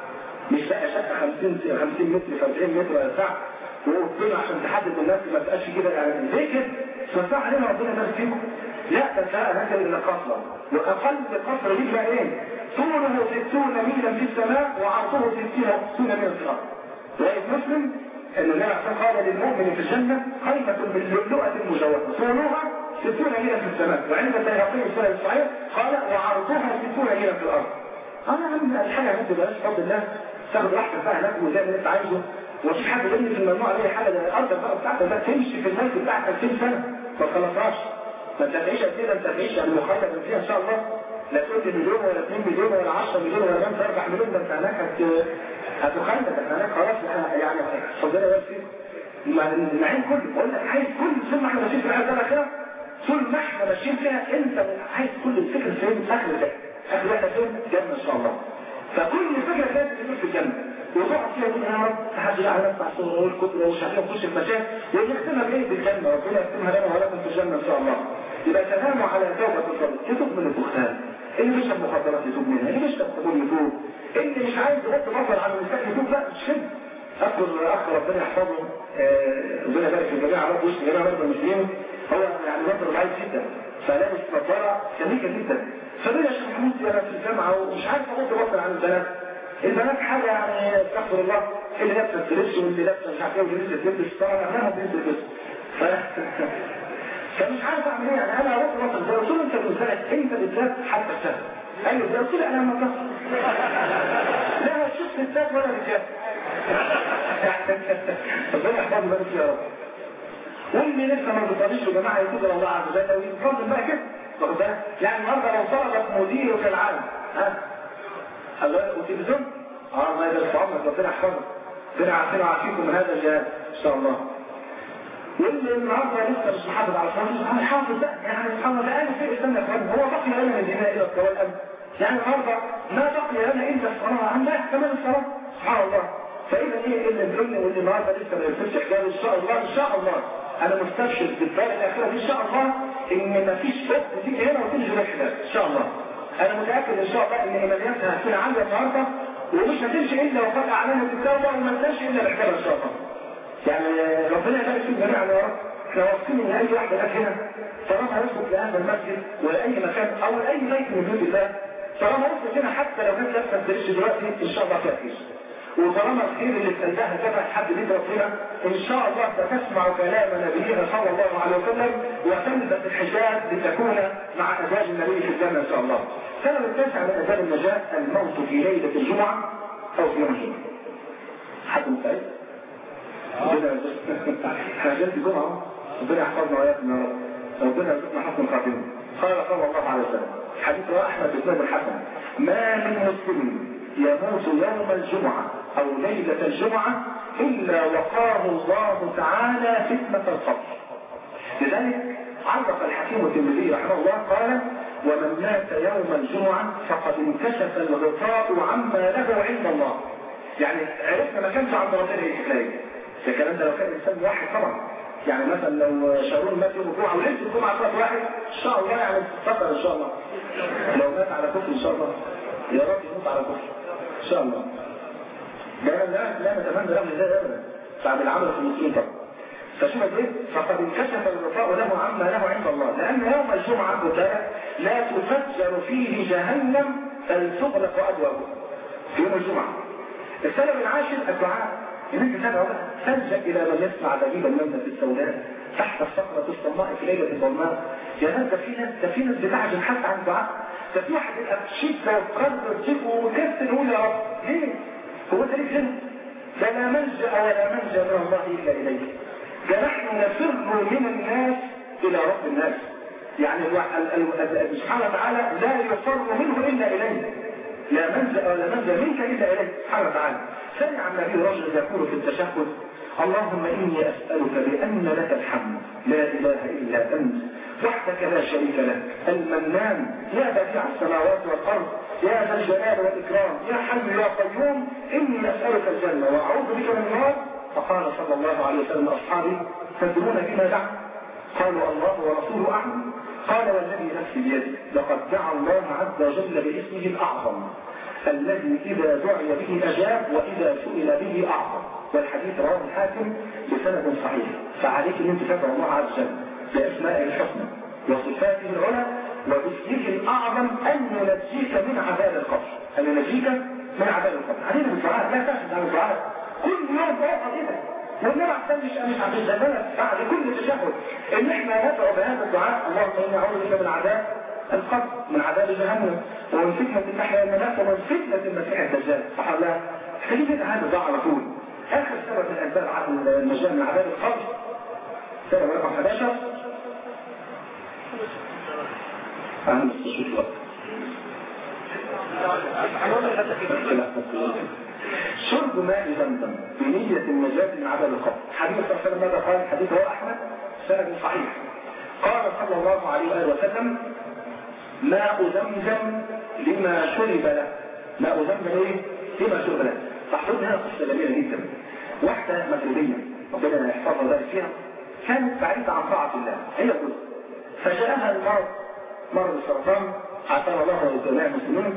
مش بقى شقه 50 50 متر في 40 متر ولا بتاع وربنا عشان تحدد الناس ما تبقاش كده يعني ليه كده؟ توسع علينا ربنا يبارك فيكم لا ده لا نزل الى قصرا واقل قصر دي بقى ايه؟ طوله 60 ميلا في السماء وعرضه 60 ميلا في الارض. روايه مسلم ان النبي عليه قال للمؤمن في الجنه خيمه باللؤلؤه المجوفه طولها 60 ميلا في السماء وعند البيهقي السنه الصحيح قال وعرضها 60 ميلا في الارض. انا عم الحاجه ما تبقاش بفضل الله تاخد راحتك بقى هناك وزي ما انت عايزه ومفيش حد يقول لي في المجموعه دي حاجه ده الارض بقى بتاعتك بقى تمشي في الملك بتاعك 2000 سنه ما تخلصهاش ما انت هتعيش قد كده انت هتعيش يعني مخلد فيها ان شاء الله لا تقول لي مليون ولا 2 مليون ولا 10 مليون ولا 4 مليون ده انت هناك هت هتخلد احنا هناك خلاص يعني ربنا يبارك فيك النعيم كله بقول لك عايز كل طول ما احنا ماشيين في الحياه الاخره طول ما احنا ماشيين فيها انت عايز كل الفكر فين اخر ده اخر ده فين جنه ان شاء الله فكل فكره كانت تكون في الجنه وتقعد فيها تقول يا رب تحدي لا نسمع صوره والكتب ومش عارفين نخش المشاهد ونختمها بايه بالجنه ربنا يختمها لنا ولكم في الجنه ان شاء الله يبقى تناموا على توبه الصدق يتوب من الدخان اللي بيشرب مخدرات يتوب منها اللي بيشرب خمور يتوب اللي مش عايز يغض بصر عن النساء يتوب لا مش كده اذكر اخ ربنا يحفظه ربنا يبارك في الجميع رب وسط جميع مرضى المسلمين هو يعني نظر ضعيف جدا فلابس نظاره سميكه جدا فبيقول يا شيخ محمود انا في الجامعه ومش عارف اغض بصر عن البنات البنات حاجه يعني استغفر الله اللي لابسه الدريس واللي لابسه مش عارف ايه واللي لسه تلبس طبعا اغلبها بتلبس ف... فمش عارف اعمل ايه يعني انا اغض بصر ده قلت له انت بالذات انت بالذات حتى السهل قال لي قلت له انا لما تصل لا ما تشوفش الذات ولا رجال ربنا يحفظنا بارك يا رب واللي لسه ما بيصليش يا جماعه يتوب الى الله عز وجل ويتفضل بقى كده واخد بالك يعني النهارده لو طلبت مديرك العام ها الله وتلفزيون اه الله يبارك في عمرك ربنا يحفظك ربنا يعافينا ويعافيكم من هذا الجهاز ان شاء الله واللي النهارده لسه مش محافظ على الصلاه سبحان حافظ بقى يعني سبحان الله الان في اسلام يا اخوان هو بقي لنا من الدماء الى الصلاه الان يعني النهارده ما بقي لنا الا الصلاه عن لا كمان الصلاه سبحان الله فاذا ايه اللي بيقولني واللي النهارده لسه ما يلبسش حجاب ان شاء الله ان شاء الله انا مستبشر بالدار الاخيره دي ان شاء الله ان ما فيش اخت تيجي هنا وتيجي غير حجاب ان شاء الله انا متاكد ان شاء الله ان ايمانياتها هتكون عاليه النهارده ومش هتمشي الا وقد اعلنت التوبه وما تمشي الا بحجاب ان شاء الله يعني ربنا يبارك فيك جميعا يا رب احنا واثقين ان اي واحده جت هنا طالما وصلت لهذا المسجد ولا اي مكان او لاي بيت من بيوت الله طالما وصلت هنا حتى لو كانت لابسه الدريش دلوقتي ان شاء الله فيها خير وطالما الخير اللي في قلبها تبع حد بيت ربنا ان شاء الله ستسمع كلام نبينا صلى الله عليه وسلم وتلبس الحجاب لتكون مع ازواج النبي في الجنه ان شاء الله. السبب التاسع من اسباب النجاه الموت في ليله الجمعه او في يوم الجمعه. حد مستعد؟ ربنا احنا جلد الجمعه ربنا يحفظنا واياكم يا رب. ربنا يرزقنا حسن الخاتمه. قال صلى الله عليه وسلم حديث رواه احمد بن الحسن ما من مسلم يموت يوم الجمعة أو ليلة الجمعة إلا وقاه الله تعالى فتنة القبر لذلك علق الحكيم الترمذي رحمه الله قال ومن مات يوم الجمعة فقد انكشف الغطاء عما له عند الله يعني عرفنا ما كانش عند ربنا ايه الحكايه ده الكلام ده لو كان انسان واحد طبعا يعني مثلا لو شارون مات يوم الجمعه وليله الجمعه صلاه واحد ان شاء الله يعني تتفكر ان شاء الله لو مات على كفر ان شاء الله يا رب يموت على كفر ان شاء الله لا لا لا نتمنى له ذلك ابدا بعد العمل في المسلمين طبعا فشوف ايه فقد انكشف الغطاء له عما له عند الله لان يوم الجمعه بالله لا تفجر فيه جهنم بل تغلق ابوابها في يوم الجمعه السبب العاشر الدعاء ان انت تدعو تلجا الى من يسمع دليل المنزل السوداء تحت الصخرة الصماء في ليلة الظلماء يا ناس ده في ناس ده في ناس بتعجن حتى عن الدعاء ده في واحد يبقى في شدة وقرر تجيبه وكسر يقول يا رب ليه؟ هو انت ليه كده؟ ده لا ملجأ ولا منجا من الله الا اليه ده نحن نفر من الناس الى رب الناس يعني سبحانه وتعالى لا يفر منه الا اليه لا منجا ولا منجا منك الا اليه سبحانه وتعالى سمع النبي رجل يقول في التشهد اللهم إني أسألك بأن لك الحمد لا إله إلا أنت وحدك لا شريك لك المنان يا بديع السماوات والأرض يا ذا الجلال والإكرام يا حي يا قيوم إني أسألك الجنة وأعوذ بك من النار فقال صلى الله عليه وسلم أصحابي تدرون بما دعا قالوا الله ورسوله أعلم قال والذي نفسي بيده لقد دعا الله عز وجل باسمه الأعظم الذي إذا دعي به أجاب وإذا سئل به أعظم والحديث رواه الحاكم بسند صحيح فعليك ان انت تدعو الله عز وجل باسمائه الحسنى وصفاته العلى وباسمه الاعظم ان ينجيك من عذاب القبر ان ينجيك من عذاب القبر علينا بالدعاء لا تعجز عن الدعاء كل يوم دعاء قضيتك والنبي احسن مش مش عبد الزمان بعد كل تشهد ان احنا ندعو بهذا الدعاء اللهم اني اعوذ بك من عذاب القبر من عذاب جهنم ومن فتنة المحيا والممات ومن فتنة المسيح الدجال صح ولا خليك هذا الدعاء على طول اخر سبب من الاسباب عن النجاة من عذاب القبر سبب رقم 11 عن مستشفى الوقت شرب ماء زمزم بنية النجاة من عذاب القبر حديث صلى الله عليه وسلم ماذا قال الحديث هو احمد سند صحيح قال صلى الله عليه وآله وسلم ماء زمزم لما شرب له ماء زمزم ايه لما شرب له تحفظ هنا قصة جميلة جدا واحدة مغربية ربنا يحفظها ذلك فيها كانت بعيدة عن طاعة الله هي جزء فجاءها المرض مرض السرطان عافانا الله وجميع المسلمين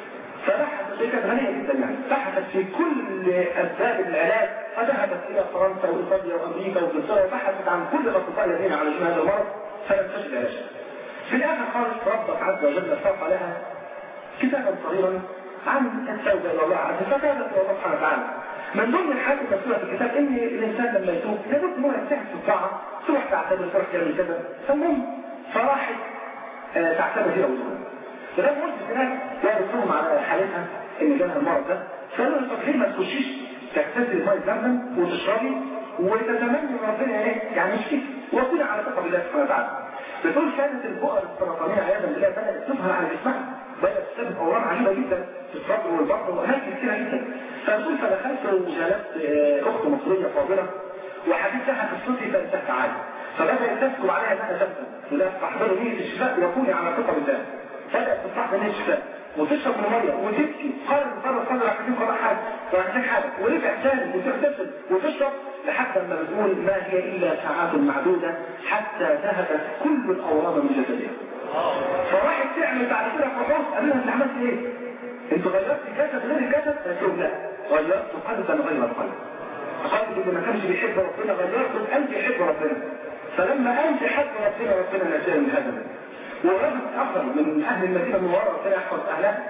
فبحثت هي كانت غنية جدا يعني بحثت في كل أسباب العلاج فذهبت إلى فرنسا وإيطاليا وأمريكا وإنجلترا وبحثت عن كل الأطباء الذين يعالجون هذا المرض فلم تجد علاجا في الآخر خالص ربك عز وجل ساق لها كتابا صغيرا عن التوبة إلى الله عز وجل فتابت إلى الله سبحانه وتعالى من ضمن الحاجات المذكورة في الكتاب ان الانسان لما يتوب لابد ان هو يجتهد في الطاعة تروح تعتبر تروح تعمل كذا فالمهم فراحت آه تعتبر هي وزوجها فده وصلت هناك يعرفوهم على حالتها ان جالها المرض ده فقالوا لها طب ليه ما تخشيش تغتسلي ميه زمزم وتشربي وتتمنى ان ربنا ايه يعني يشفيك وكوني على ثقه بالله سبحانه وتعالى بتقول كانت البؤر السرطانيه عياذا بالله بدات تظهر على جسمها بدات تسبب اورام عجيبه جدا في الصدر والبطن واماكن كثيره جدا فبتقول فدخلت وجلست اخت مصريه فاضله وحكيت لها قصتي فانتهت عادي فبدات تذكر عليها انها تبكي ولا تحضر نيه الشفاء وكوني على ثقه بالله بدات تستحضر نيه الشفاء وتشرب من الميه وتبكي قال مره صدر حكيم قال حاجه وهتحتاج حاجه ورجع تاني وتغتسل وتشرب لحتى ما بتقول ما هي الا ساعات معدوده حتى ذهبت كل الاورام من جسدها فراحت تعمل بعد كده فحوص قال لها انت عملت ايه؟ انت غيرت الجسد غير الجسد؟ قالت لهم لا غيرت قلبا غير القلب قلب اللي ما كانش بيحب ربنا غيرت القلب يحب ربنا فلما قلب يحب ربنا ربنا نجاه من هذا والرجل اخر من اهل المدينه من ورا ربنا يحفظ اهلها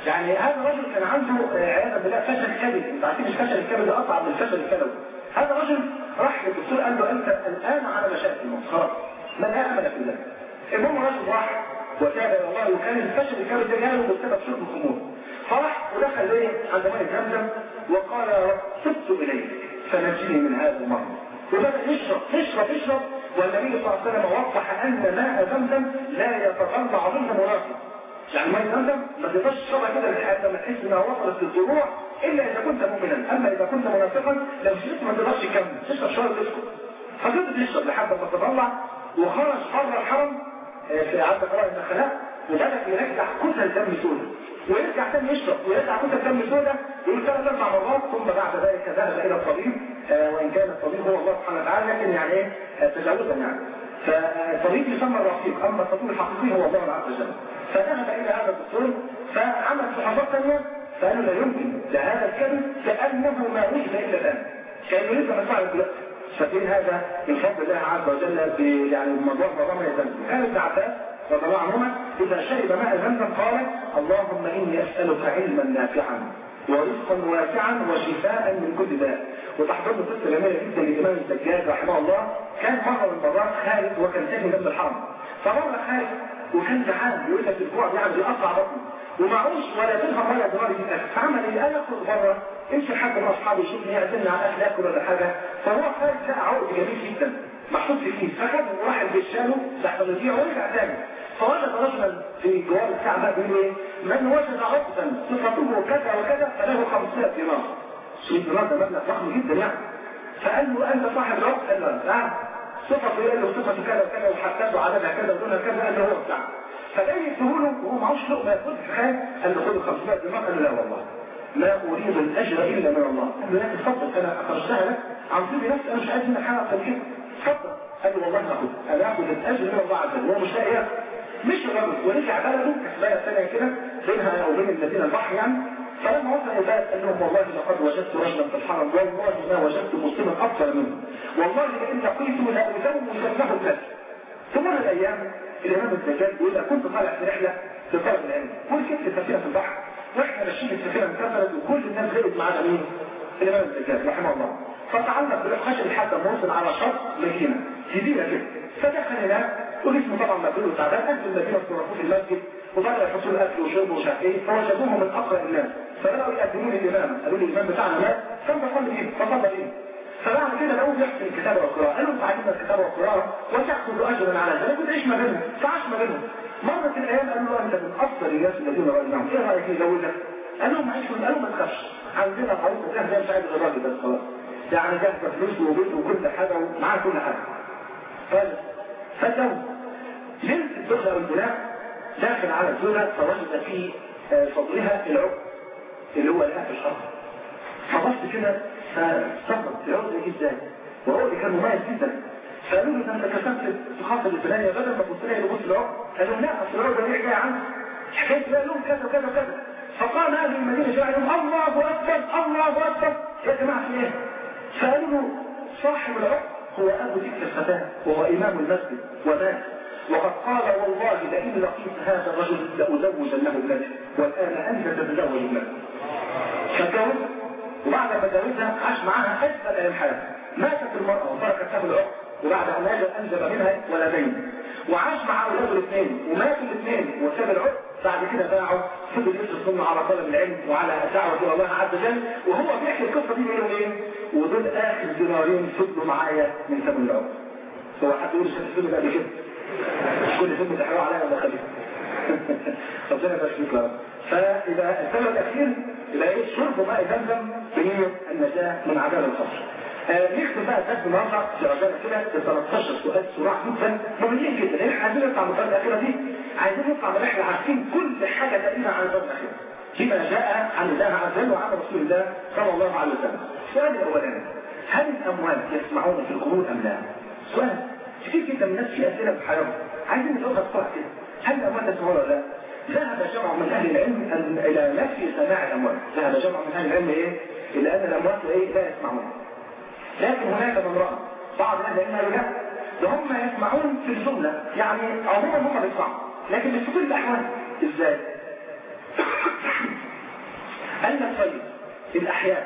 يعني هذا الرجل كان عنده عياذا بالله فشل كبد انتوا عارفين الفشل الكبد اصعب من الفشل الكلوي هذا الرجل راح للدكتور قال له انت الان على مشاكل الموت خلاص ما لا امل في ذلك المهم الرجل راح وتاب الى الله وكان الفشل الكبد ده جاله بسبب شرب الخمور فرح ودخل ليه عند ماء زمزم وقال يا رب تبت اليك فنجني من هذا المرض وبدا يشرب يشرب يشرب والنبي صلى الله عليه وسلم وضح ان ماء زمزم لا يتغلى ظل منافق يعني ماء زمزم ما تقدرش تشربها كده لحد ما تحس انها وصلت للضلوع الا اذا كنت مؤمنا اما اذا كنت منافقا لو شربت ما تقدرش تكمل تشرب شويه وتسكت فضلت تشرب لحد ما تطلع وخرج بره الحرم في عبد قراء الدخلاء وبدا يرجع كتل دم سوداء ويرجع تاني يشرب ويرجع كتل دم سوداء يقول ثلاث اربع مرات ثم بعد ذلك ذهب الى الطبيب آه وان كان الطبيب هو الله سبحانه وتعالى لكن يعني ايه آه تجاوزا يعني فالطبيب يسمى الرفيق اما الطبيب الحقيقي هو الله عز وجل فذهب الى هذا الدكتور فعمل فحوصات ثانيه فقالوا لا يمكن لهذا الكلب كانه ما وجد الا الان كانه لسه مسمع دلوقتي فاكرين هذا من فضل الله عز وجل يعني موضوع مرمى زمزم كان ابن عباس رضي الله عنهما اذا شرب ماء زمزم قال اللهم اني اسالك علما نافعا ورزقا واسعا وشفاء من كل داء وتحضر له قصه جميله جدا للامام الزجاج رحمه الله كان مره من المرات خارج وكان ساكن جنب الحرم فمره خارج وكان جعان يقول لك الجوع يعني بيقطع بطنه ومعوش ولا درهم ولا دولار يجيب اكل فعمل ايه؟ قال يخرج بره يمشي حد من اصحابه يشوفني يعزمني على اكل اكل ولا حاجه فهو خارج لقى عقد جميل جدا محطوط في كيس فخد وراح البيت شاله تحت الرجيع ورجع تاني فوجد رجلا في جوار الكعبه بيقول ايه؟ من وجد عقدا صفته كذا وكذا فله 500 دينار 500 دينار ده مبلغ ضخم جدا يعني فقال له انت صاحب العقد؟ قال له نعم صفته ايه؟ له صفته كذا وكذا وحدده عددها كذا ولونها كذا قال له هو بتاعه فجاي يديهوله وهو معهوش لقمه ياكل في خير قال له خد 500 دينار قال له لا والله ما اريد الاجر الا من الله قال له لا تفضل انا اخرجتها لك عن طيب نفسي انا مش عايز منك حاجه اكتر كده اتفضل قال له والله هاخد انا هاخد الاجر من الله عز وجل وهو مش لاقي ياكل مش الرجل ورجع بلده كسبايه ثانيه كده بينها وبين المدينه البحر يعني فلما وصل البلد قال لهم والله لقد وجدت رجلا في الحرم والله ما وجدت مسلما افضل منه والله لئن لقيته لازوجنه الكسب تمر الايام الامام الزجاج يقول لك كنت طالع في رحله لطلب العلم وركبت السفينه في البحر واحنا ماشيين السفينه انكسرت وكل الناس غرقت معانا مين؟ الامام الزجاج رحمه الله فتعلق بالخشب لحد ما وصل على شط مدينه جزيره كده فدخل هناك وجسمه طبعا مبلول وتعبان اهل المدينه صرفوه في المسجد وبدأ يحصل اكل وشرب ومش عارف ايه فوجدوه من اقرا الناس فبداوا يقدمون الامام قالوا لي الامام بتاعنا مات كم بصلي فيه فصلى فيه فبعد كده لقوه بيحسن الكتابه والقراءه قالوا انت عاجبنا الكتابه والقراءه وتاخذ اجرا على ذلك وتعيش ما بينهم فعاش ما بينهم مرت الايام قالوا له انت من افضل الناس الذين رايناهم ايه رايك يزوجك؟ قال لهم عيش قالوا ما تخافش عندنا معروف ده ده مش عايز الراجل بس خلاص يعني جاهزه فلوس وبيت وكل حاجه ومعاه كل حاجه قال فاتوا ليله الدخله والبناء داخل على الزوجه فوجد في صدرها العقد اللي هو الان في الشهر فبص كده فاستغرب العقد دي ازاي وهو اللي كان مميز جدا فقالوا له انت كسبت في خاطر الفلانيه بدل ما كنت لاقي يبص العقد قال لهم لا اصل العقد دي حكايه عنه حكايه لا لهم كذا وكذا وكذا فقام اهل المدينه جاء لهم الله اكبر الله اكبر يا جماعه في ايه؟ فقالوا له صاحب العقد هو ابو تلك الفتاه وهو امام المسجد ومات وقد قال والله لئن لقيت هذا الرجل لأزوجنه ابنتي والآن أنت تتزوج ابنتي فاتجوز وبعد ما تزوجها عاش معاها أجمل أيام حياتها ماتت المرأة وتركت له العقد وبعد أن أجل أنجب منها ولدين وعاش مع أولاده الاثنين وماتوا الاثنين وساب العقد بعد كده باعوا فضل يصرف منه على طلب العلم وعلى دعوة إلى الله عز وجل وهو بيحكي القصة دي بيقول ايه؟ ودول آخر دينارين فضلوا معايا من ثمن العقد هو حد يقول شاف الفيلم ده قبل كده كل فيلم تحرقوا عليا ولا خليفه ربنا يبارك فيك يا رب فاذا السبب الاخير يبقى ايه شرب ماء زمزم بنيه النجاه من عذاب القبر نختم بقى الدرس النهارده في عجاله كده ب 13 سؤال صراع جدا مهمين جدا لان احنا عايزين نطلع من الدرجه الاخيره دي عايزين نطلع من احنا عارفين كل حاجه تقريبا عن الدرجه الاخيره فيما جاء عن الله عز وجل وعن رسول الله صلى الله عليه وسلم السؤال الاولاني هل الاموات يسمعون في القبور ام لا؟ سؤال كتير جدا من الناس في اسئله في حياتهم عايزين نجاوبها بسرعه كده هل الاموات يسمعون ولا لا؟ ذهب جمع من اهل العلم الى نفي سماع الاموات ذهب جمع من اهل العلم ايه؟ الى ان الاموات ايه؟ لا يسمعون لكن هناك من راى بعض اهل العلم قالوا لا ده هم يسمعون في الجمله يعني عموما هم بيسمعوا لكن مش في كل الاحوال ازاي؟ قال لك طيب الأحياء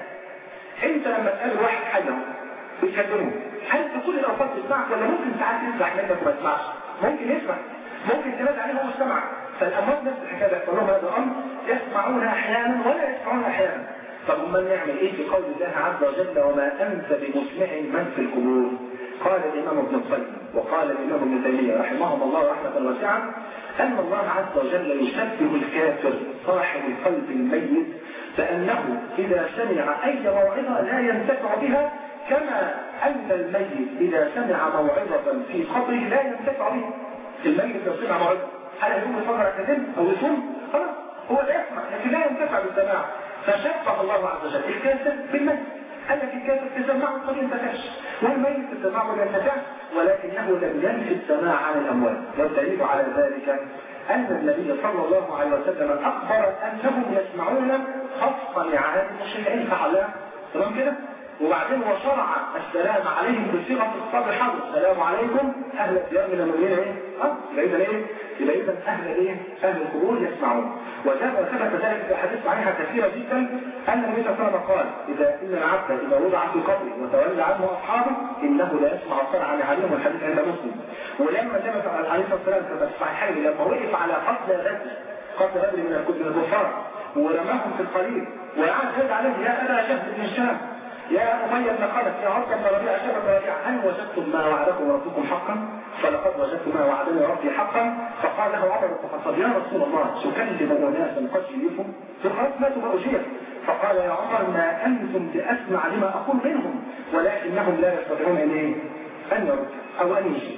أنت لما تقابل واحد حي بتكلمه هل في كل الأوقات تسمعك ولا ممكن ساعات يسمع منك وما يسمعش؟ ممكن يسمع ممكن تنادي عليه وهو سمع فالأموات نفس الحكاية بيحصل لهم هذا الأمر يسمعون أحيانا ولا يسمعون أحيانا طب امال نعمل ايه في قول الله عز وجل وما انت بمسمع من في القبور قال الامام ابن القيم وقال الامام ابن تيميه رحمهم الله رحمه واسعه ان الله عز وجل يشبه الكافر صاحب القلب الميت بانه اذا سمع اي موعظه لا ينتفع بها كما ان الميت اذا سمع موعظه في قبره لا ينتفع بها الميت لو سمع موعظه هل هيقوم يفكر ركعتين او يصوم خلاص هو لا يسمع لكن لا ينتفع بالسماع فشبه الله عز وجل الكافر بالميت قال لك الكافر تسمعه ما ينتفعش والميت تسمعه ما ينتفعش ولكنه لم ينفي السماع عن الاموات والدليل على ذلك ان النبي صلى الله عليه وسلم اخبر انهم يسمعون خصف نعال المشركين فعلها تمام كده وبعدين وشرع السلام عليهم بصيغه الصبر حظ السلام عليكم اهل الديار من المؤمنين ايه؟ اه يبقى اذا ايه؟ يبقى اذا اهل ايه؟ اهل القبور يسمعون وثبت ذلك في احاديث صحيحه كثيره جدا ان النبي صلى الله عليه وسلم قال اذا ان العبد اذا وضع في قبره وتولى عنه اصحابه انه لا يسمع صرع عليهم والحديث عند مسلم ولما النبي عليه الصلاه والسلام في الصحيحين لما وقف على قتل بدر قتل بدر من الكفار ورماهم في القليل وقعد يد عليه يا ابا جهل بن هشام يا أمية بن خلف يا عرض بن ربيع شبك ربيع هل وجدتم ما وعدكم ربكم حقا؟ فلقد وجدت ما وعدني ربي حقا فقال له عمر بن الخطاب يا رسول الله تكلم اناسا قد جئتم فخلاص ماتوا بأجير فقال يا عمر ما انتم باسمع لما اقول منهم ولكنهم لا يستطيعون ان ايه؟ ان يرد او ان يجيب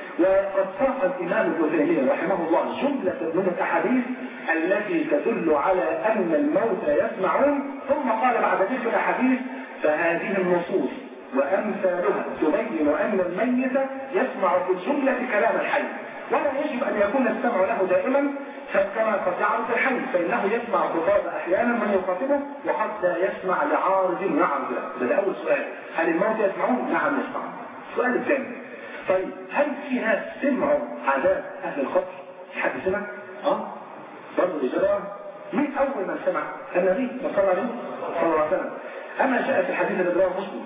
وقد ساق الامام ابن تيميه رحمه الله جمله من الاحاديث التي تدل على ان الموتى يسمعون ثم قال بعد تلك الاحاديث فهذه النصوص وأمثالها تبين أن الميت يسمع في الجملة كلام الحي ولا يجب أن يكون السمع له دائما كما قد يعرف الحي فإنه يسمع خطاب أحيانا من يخاطبه وقد لا يسمع لعارض يعرض له ده أول سؤال هل الموت يسمعون؟ نعم يسمعون السؤال الثاني طيب هل في ناس سمعوا عذاب أهل الخطر؟ حد سمع؟ اه برضه الإجابة مين أول من سمع؟ النبي صلى الله عليه وسلم أما جاء في الحديث الذي رواه مسلم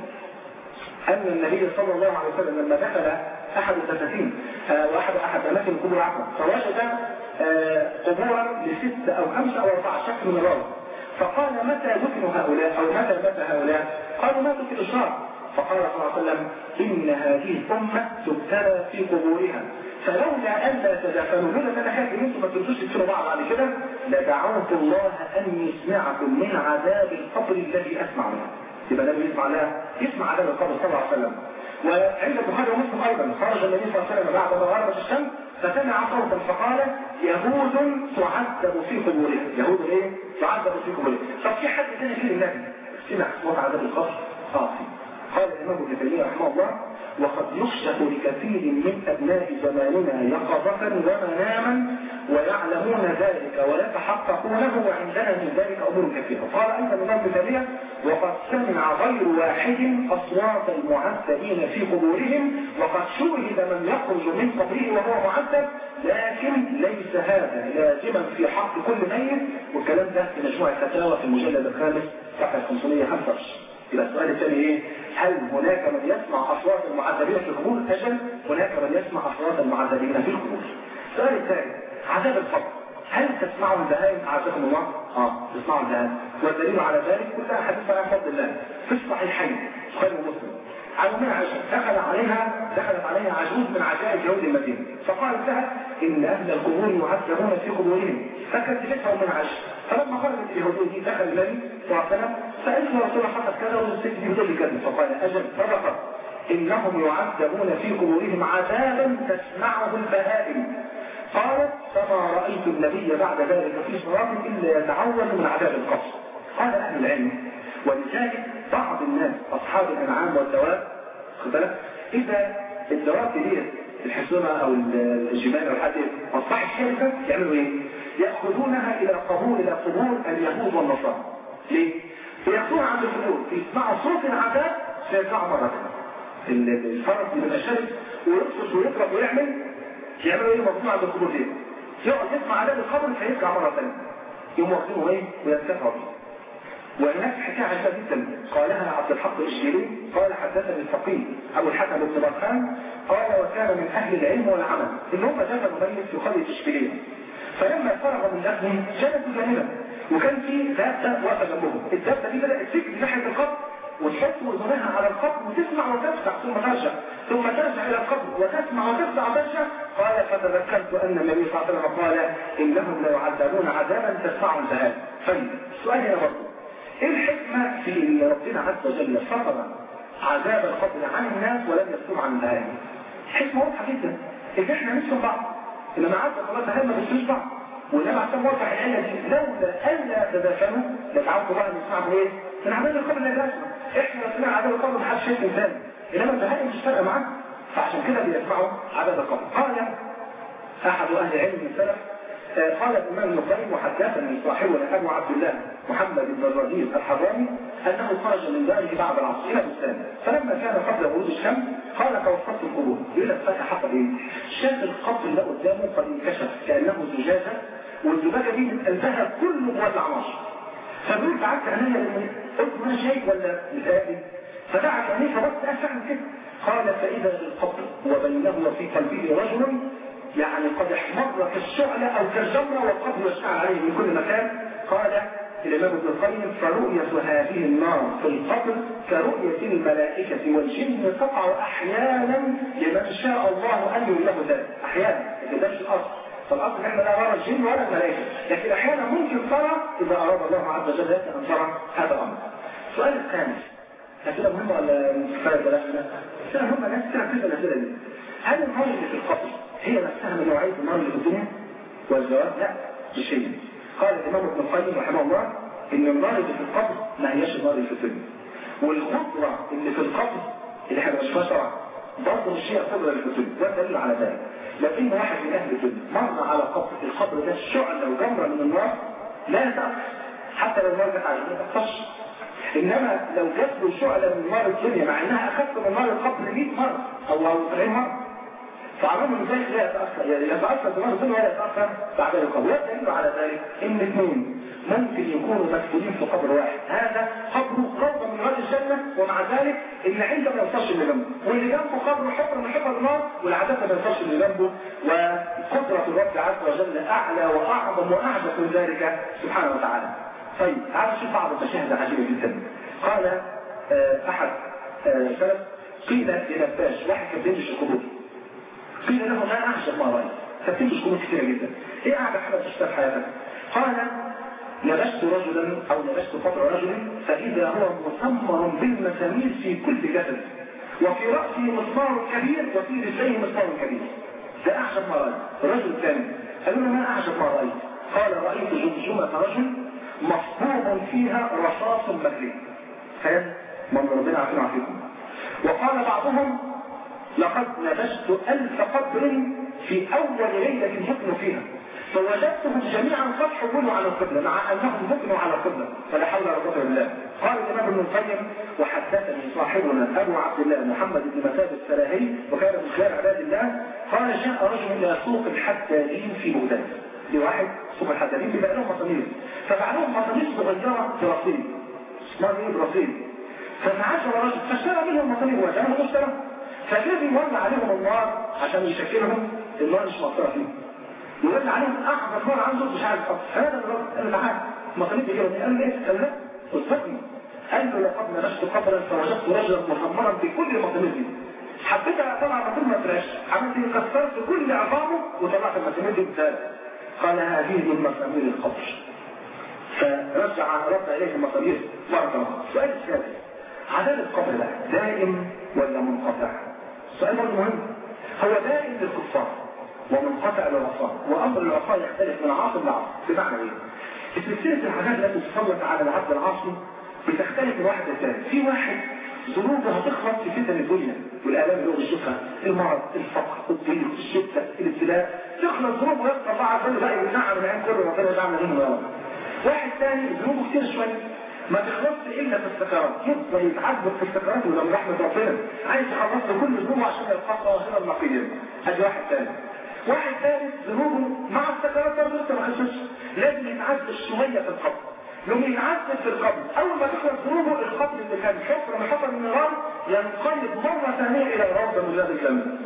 أن النبي صلى الله عليه وسلم لما دخل أحد الدفاتين وأحد أحد أماكن القبور عفوا فوجد قبورا لست أو خمسة أو أربعة شك من الراوي فقال متى دفنوا هؤلاء أو متى مات هؤلاء؟ قالوا ماتوا في الإشراق فقال صلى الله عليه وسلم إن هذه الأمة تبتلى في قبورها فلولا أن لا تدافنوا لولا أنا خايف إن أنتم ما تردوش تدفنوا بعض بعد كده لدعوت الله أن يسمعكم من عذاب القبر الذي أسمع منه يبقى النبي يسمع لها يسمع عذاب القبر صلى الله عليه وسلم وعند البخاري ومسلم أيضا خرج النبي صلى الله عليه وسلم بعد ما غربت الشمس فسمع صوتا فقال يهود تعذب في قبورها يهود ايه؟ تعذب في قبورها طب في حد ثاني غير النبي سمع صوت عذاب القبر؟ اه في قال الإمام ابن تيمية رحمه الله وقد يكشف لكثير من أبناء زماننا يقظة ومناما ويعلمون ذلك ويتحققونه وعندنا من ذلك أمور كثيرة قال أيضا الإمام ابن تيمية وقد سمع غير واحد أصوات المعذبين في قبورهم وقد شوهد من يخرج من قبره وهو معذب لكن ليس هذا لازما في حق كل ميت والكلام ده في مجموعة فتاوى في المجلد الخامس صفحة 525 يبقى السؤال الثاني ايه؟ هل هناك من يسمع اصوات المعذبين في القبور؟ اجل هناك من يسمع اصوات المعذبين في القبور. السؤال الثاني عذاب القبر هل تسمعوا البهائم اعزكم الله؟ اه تسمعوا البهائم والدليل على ذلك كلها حديث عن فضل الله في الصحيحين بخاري ومسلم عن أمنا عائشة دخل عليها دخلت عليها عجوز من عجائب يهود المدينة فقالت لها إن أهل القبور يعذبون في قبورهم فكذبتها أمنا عائشة فلما خرجت اليهودية دي دخل النبي صلى الله عليه وسلم سألت رسول الله حصل كذا والست دي بتقول لي كذا فقال أجل صدقت إنهم يعذبون في قبورهم عذابا تسمعه البهائم قالت فما رأيت النبي بعد ذلك في صلاة إلا يتعوذ من عذاب القبر قال أهل العلم ولذلك بعض الناس أصحاب الأنعام والدواب خد بالك إذا الدواب دي الحصنة أو الجمال أو حاجة أصبحت شركة يعملوا إيه؟ يأخذونها إلى قبور إلى قبور اليهود والنصارى ليه؟ يأخذونها عند القبور يسمعوا صوت العذاب فيرجعوا مرة ثانية الفرس بيبقى شرس ويقصص ويضرب ويعمل يعملوا ايه مصنوع عند القبور دي يقعد يسمع عذاب القبر فيرجع مرة ثانية يوم واخدينه ايه وينتفعوا بيه وهناك حكايه عجيبه جدا قالها عبد الحق الاشبيلي قال حدثني الفقيه ابو الحكم بن برهان قال وكان من اهل العلم والعمل اللي هم دفنوا ميت في قريه اشبيليه فلما فرغ من دفنه جلسوا جانبا وكان في دابه واقفه جنبهم الدابه دي بدات تجري ناحيه القبر وتحط اذنها على القبر وتسمع وتفزع ثم ترجع ثم ترجع الى القبر وتسمع وتفزع وترجع قال فتذكرت ان النبي صلى الله عليه وسلم قال انهم ليعذبون عذابا تسمعه الذهاب طيب السؤال هنا برضه ايه الحكمة في ان ربنا عز وجل فصل عذاب القبر عن الناس ولم يفصل عن البهائم حكمة واضحة جدا ان احنا نسلم بعض انما عز خلاص هل ما بنسلمش بعض وانما عشان وضح العلة دي لولا الا تدافنوا لتعودوا بقى نسمعوا ايه؟ من عذاب القبر لا يدافنوا احنا لو سمعنا عذاب القبر محدش شايف ثاني انما البهائم مش فارقه معانا فعشان كده بيسمعوا عذاب القبر قال احد اهل العلم من السلف قال الإمام ابن القيم وحدثني صاحبنا أبو عبد الله محمد بن الرزيز الحراني أنه خرج من داره بعد العصر إلى بستان فلما كان قبل ورود الشمس قال توسطت القبور يقول لك فجأة حصل إيه؟ شاف القبر اللي قدامه قد انكشف كأنه زجاجة والزجاجة دي الذهب كله مولع نار فبيقول بعدت عينيا لما قلت ما أنا شايف ولا متهيألي فدعت عينيه فبص أه فعلا كده قال فإذا بالقبر وبينه وفي قلبه رجل يعني قد احمر كالشعلة او كالجمرة والقبر يشتعل عليه من كل مكان قال الإمام ابن القيم فرؤية هذه النار في القبر كرؤية الملائكة والجن تقع أحيانا لمن شاء الله أن يريه ذلك أحيانا لكن ده مش الأصل فالأصل احنا لا نرى الجن ولا الملائكة لكن أحيانا ممكن ترى إذا أراد الله عز وجل أن ترى هذا الأمر السؤال الخامس أسئلة مهمة ولا كفاية بلاش أسئلة مهمة ناس كتير بتسأل الأسئلة دي هل النار اللي في القبر هي نفسها من نوعية النار اللي في الدنيا؟ والجواب لا مش هي. قال الإمام ابن القيم رحمه الله إن النار اللي في القبر ما هياش النار اللي في الدنيا. والخضرة اللي في القبر اللي احنا مش شرع برضه مش هي الخضرة اللي في الدنيا، ده دليل على ذلك. لو إن واحد من أهل الدنيا مر على قبر القبر ده شعلة وجمرة من النار لا يتأثر حتى لو النار جت عليه ما تأثرش. إنما لو جات له شعلة من نار الدنيا مع إنها أخف من نار القبر 100 مرة أو أو 70 مرة فعمام ذلك لا يتأثر يعني يتأثر دماغ الدنيا ولا يتأثر بعد القبر والدليل على ذلك ان اثنين ممكن يكونوا مدفونين في قبر واحد هذا قبره روضة من رياض الجنة ومع ذلك اللي عنده ما يوصلش اللي جنبه واللي جنبه قبره حفر من حفر النار والعذاب ما يوصلش اللي جنبه وقدرة الرب عز وجل أعلى وأعظم وأعبث من ذلك سبحانه وتعالى طيب تعالوا نشوف بعض المشاهد العجيبة جدا قال أحد سلف قيل لنباش واحد كان بيمشي القبور قيل له ما أعجب ما رأيت فتمش قبور كثيرة جدا ايه أعجب حاجة تشتغل في حياتك قال لبست رجلا أو لبست قطع رجل فإذا هو مسمر بالمسامير في كل جسد وفي رأسه مسمار كبير وفي رجليه مسمار كبير ده أعجب ما رأيت الرجل الثاني قالوا له ما أعجب ما رأيت قال رأيت جمجمة رجل مصبوب فيها رصاص مكري خيال من ربنا عافينا عافيكم وقال بعضهم لقد نبشت ألف قبر في أول ليلة يكنوا فيها فوجدتهم جميعا قد حولوا على القبلة مع أنهم بكنوا على القبلة فلا حول ولا قوة إلا بالله قال الإمام ابن القيم وحدثني صاحبنا أبو عبد الله محمد بن مثاب السلاهي وكان من خيار عباد الله قال جاء رجل إلى سوق الحدادين في بغداد في واحد سوق الحدادين بيبقى لهم مصامير فباع لهم مصامير صغيرة برصيد اسمها ايه برصيد ففعشر رجل فاشترى منهم مصامير وجاء مشترى فكان يولع عليهم النار عشان يشكلهم النار مش مقصرة فيه يولع عليهم احمر نار عنده مش عارف هذا الرجل قال له تعالى مصامير بيجيبهم قال له ايه؟ قال له اصدقني قال له لقد نبشت قبرا فوجدت رجلا محمرا بكل المصامير دي حبيت اطلع مصامير ما طلعش عملت ايه كسرت كل عظامه وطلعت المصامير دي بتاعي قال هذه من مسامير القبر فرجع رد اليه المصامير مرة أخرى السؤال الثالث عذاب القبر ده دائم ولا منقطع؟ السؤال برضه مهم هو دائم للكفار ومنقطع للعصاة وأمر العصاة يختلف من عاصم لعاصم بمعنى إيه؟ سلسلة العذاب التي تسلط على العبد العاصي بتختلف من واحد للثاني في واحد ظروفه هتخلط في فتن الدنيا والآلام اللي هو بيشوفها المرض الفقر الضيق الشدة الابتلاء تخلط ظروفه ويبقى الله عز وجل بقى يمنعها من عين كل ربنا يجعلنا منه يا رب واحد ثاني ذنوبه كتير شوية ما تخلصش الا في السكرات يفضل يتعذب في السكرات ولا رحمة ربنا عايز يخلص له كل ذنوبه عشان يبقى ظاهرا نقيا ادي واحد ثاني واحد ثالث ذنوبه مع السكرات برضه لسه ما خلصتش لازم يتعذب شويه في القبر لما يتعذب في القبر اول ما تخلص ذنوبه القبر اللي كان حفره من حفر النيران ينقلب مره ثانيه الى روضه من رياض الجنه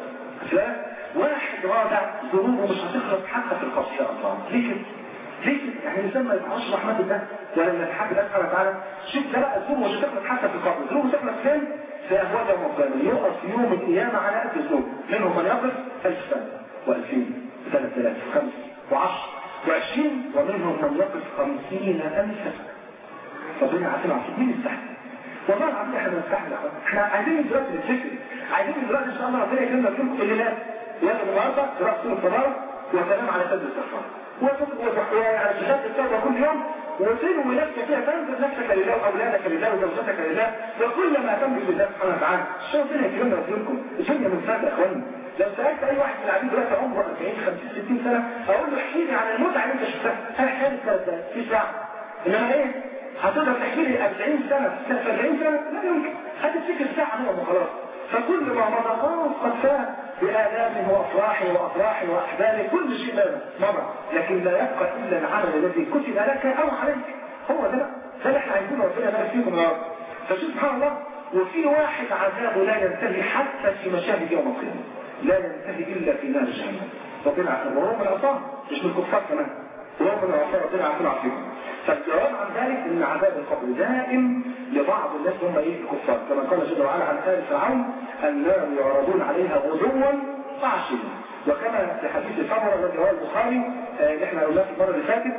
واحد رابع ذنوبه مش هتخلص حتى في القبر يا الله ليه كده؟ ليه كده؟ يعني الانسان ما يبقاش رحمه الله ولا من يتحدى الله سبحانه وتعالى شوف ده بقى الذنوب مش هتخلص حتى في القبر ذنوبه تخلص فين؟ في أبواب يوم القيامة يقف يوم القيامة على قد الذنوب منهم من يقف ألف سنة وألفين وثلاث آلاف وخمس وعشر وعشرين ومنهم من يقف خمسين ألف سنة ربنا عارفين عارفين مين يستحمل والله العظيم احنا بنستحمل احنا عايزين دلوقتي نتفكر عايزين دلوقتي ان شاء الله ربنا يكرمنا فيكم الليلات يلا النهارده قراءة سورة التبارك وكلام على سد السفر ويعني شهادة التوبة كل يوم وسلو نفسك فيها تنزل نفسك لله واولادك لله وزوجتك لله وكل ما تملك لله سبحانه وتعالى الشيء ربنا يكرمنا ويكرمكم الدنيا من فات يا اخواني لو سالت اي واحد من العبيد دلوقتي عمره 40 50 60 سنه اقول له احكي لي عن المتعه اللي انت شفتها هل كانت في ساعه انما ايه هتقدر تحكي لي 40 سنه في 40 سنه لا يمكن هتفتكر ساعه منهم وخلاص فكل ما مضى خلاص قد فات بآلامه وأفراحه وأفراحه وأحزانه كل شيء مضى لكن لا يبقى إلا العمل الذي كتب لك أو عليك هو ده ده اللي احنا عايزينه ربنا يبارك فيكم يا رب فشوف سبحان الله وفي واحد عذابه لا ينتهي حتى في مشاهد يوم القيامة لا ينتهي إلا في نار جهنم ربنا عافينا وهو من العصام مش من الكفار كمان وهو من العصام ربنا عافينا وعافيكم فالجواب عن ذلك ان عذاب القبر دائم لبعض الناس هم ايه الكفار كما قال جل وعلا عن آل فرعون النار يعرضون عليها غدوا وعشيا وكما في حديث سمرة الذي رواه البخاري اللي احنا قلناه في المره اللي فاتت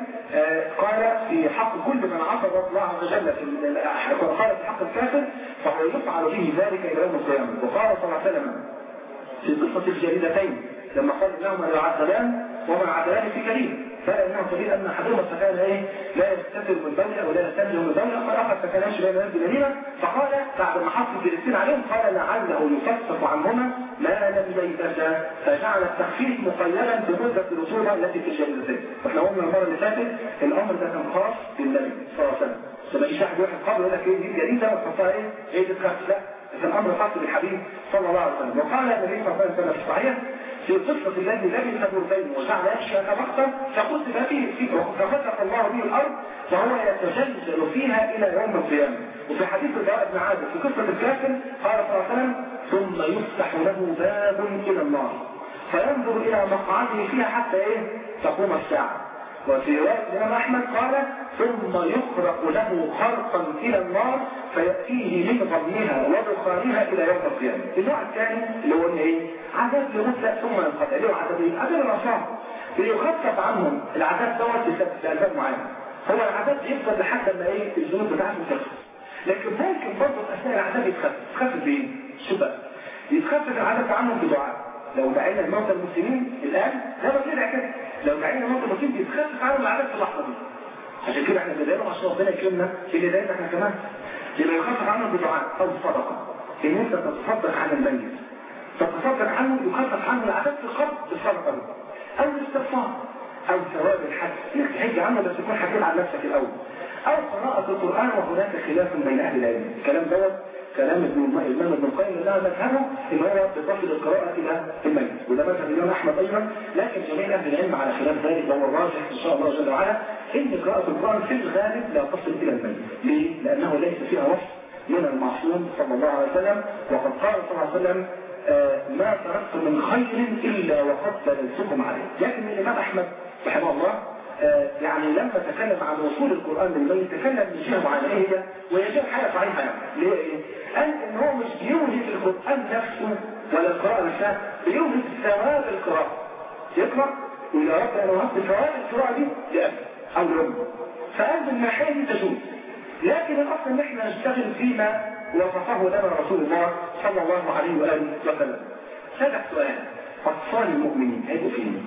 قال في حق كل من عصى الله عز وجل في قال في حق الكافر فهو يفعل به ذلك الى يوم القيامه وقال صلى الله عليه وسلم في قصه الجريدتين لما قال انهما يعذبان وما عذبان في كريم فلا انه دليل ان احدهما فكان ايه لا يستتر من بوله ولا يستنجي من بوله فالاخر فكانش لا ينزل دليلا فقال بعد ما حط الفلسطين عليهم قال لعله يخفف عنهما ما لم ييبسا فجعل التخفيف مقيدا بمده الرطوبه التي في الجلدتين واحنا قلنا المره اللي فاتت الامر ده كان خاص بالنبي صلى الله عليه وسلم لما يجي واحد واحد قبل يقول لك ايه دي جريده وتحطها ايه ايه تتخفف لا الامر خاص بالحبيب صلى الله عليه وسلم وقال النبي صلى الله عليه وسلم في الصحيح في قصة الذي لبس بردين وجعل يمشي كبختا فقلت فيه في فخسف الله به الأرض وهو يتجلجل فيها إلى يوم القيامة وفي حديث البراء بن عازب في قصة الكافر قال صلى الله عليه وسلم ثم يفتح له باب إلى النار فينظر إلى مقعده فيها حتى إيه تقوم الساعة وفي رواية الإمام أحمد قال ثم يخرق له خرقا إلى النار فيأتيه من ضمنها ودخانها إلى يوم القيامة. النوع الثاني اللي هو إيه؟ عذاب لمدة ثم ينقطع، اللي هو عذاب إيه؟ عذاب العصام. اللي يخفف عنهم العذاب دوت لأسباب معينة. هو العذاب يفضل لحد ما إيه؟ الذنوب بتاعته تخفف. لكن ممكن برضه في أثناء العذاب يتخفف، يتخفف بإيه؟ شو بقى؟ يتخفف العذاب عنهم بدعاء. لو دعينا الموتى المسلمين الآن لا بطلع كده لو دعينا الموتى المسلمين بيتخفف عنهم العذاب في اللحظة دي عشان كده احنا بداية عشان ربنا يكرمنا في بداية احنا كمان يبقى يخفف عنهم بدعاء أو صدقة إن أنت تتصدق عن الميت تتصدق عنه يخفف عنه العذاب في القبر بالصدقة دي أو الاستغفار أو ثواب الحج يحج عنه بس تكون حكيت عن نفسك الأول أو قراءة القرآن وهناك خلاف بين أهل العلم الكلام دوت كلام ابن الإمام ابن القيم اللي مذهبه إن هو بفضل القراءة إلى الميت وده مذهب الإمام أحمد أيضا لكن جميع أهل العلم على خلاف ذلك وهو الراجح إن شاء الله جل وعلا إن قراءة القرآن في الغالب لا تصل إلى الميت ليه؟ لأنه ليس فيها وصف من المعصوم صلى الله عليه وسلم وقد قال صلى الله عليه وسلم آه ما تركت من خير إلا وقد دللتكم عليه لكن الإمام أحمد رحمه الله آه يعني لما تكلم عن وصول القرآن للميت تكلم من جهة معينة هي وهي جهة حاجة صحيحة يعني ليه إيه؟ قال إن هو مش بيوجد القرآن نفسه ولا القراءة نفسها بيوجد ثواب القراءة يقرأ ويقول يا رب أنا وهبت ثواب القراءة دي لأبي أو لأمي فقال بالناحية دي تجوز لكن الأصل إن إحنا نشتغل فيما وصفه لنا رسول الله صلى الله عليه وآله وسلم سابع سؤال أطفال المؤمنين هيبقوا فين؟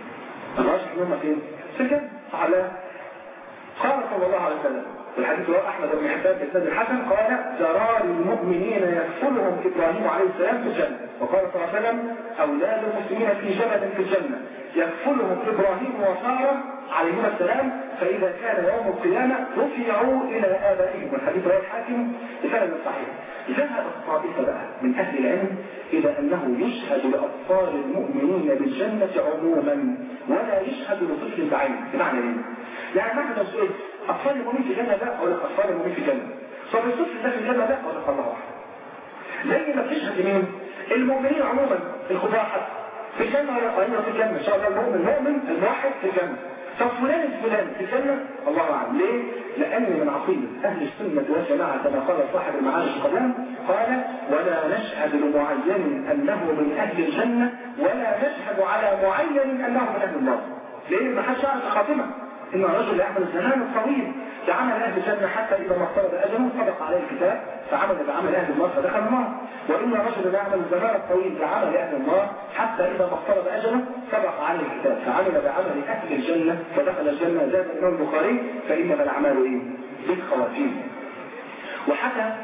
الراجح ان هم فين؟ سكن صح لا؟ قال صلى الله عليه وسلم والحديث رواه احمد بن حبان بن الحسن قال زرار المؤمنين يكفلهم ابراهيم عليه السلام في الجنه وقال صلى الله عليه وسلم اولاد المسلمين في جبل في الجنه يكفلهم إبراهيم وسارة عليهما السلام فإذا كان يوم القيامة رفعوا إلى آبائهم والحديث رواه الحاكم بسند صحيح ذهب الطائفة بقى من أهل العلم إلى أنه يشهد لأطفال المؤمنين بالجنة عموما ولا يشهد لطفل بعينه بمعنى إيه؟ يعني مثلا لو سئلت أطفال المؤمنين في الجنة ده أو أطفال المؤمنين في الجنة طب الطفل ده في الجنة ده ولا الله واحد زي ما بتشهد لمين؟ المؤمنين عموما الخضاع حتى في الجنة ولا قائمة في الجنة إن شاء الله المؤمن المؤمن الموحد في الجنة طب فلان الفلان في الجنة الله أعلم ليه؟ لأن من عقيدة أهل السنة والجماعة كما قال صاحب المعارج القدام قال ولا نشهد لمعين أنه من أهل الجنة ولا نشهد على معين أنه من أهل النار ليه؟ ما حدش يعرف خاتمة إن الرجل يعمل الزمان الطويل بعمل أهل الجنة حتى إذا ما اقترب أجله سبق عليه الكتاب فعمل بعمل أهل النار فدخل النار وإن الرجل يعمل الزمان الطويل بعمل أهل النار حتى إذا ما اقترب أجله سبق عليه الكتاب فعمل بعمل أهل الجنة فدخل الجنة زاد الإمام البخاري فإنما الأعمال إيه؟ بالخواتيم وحكى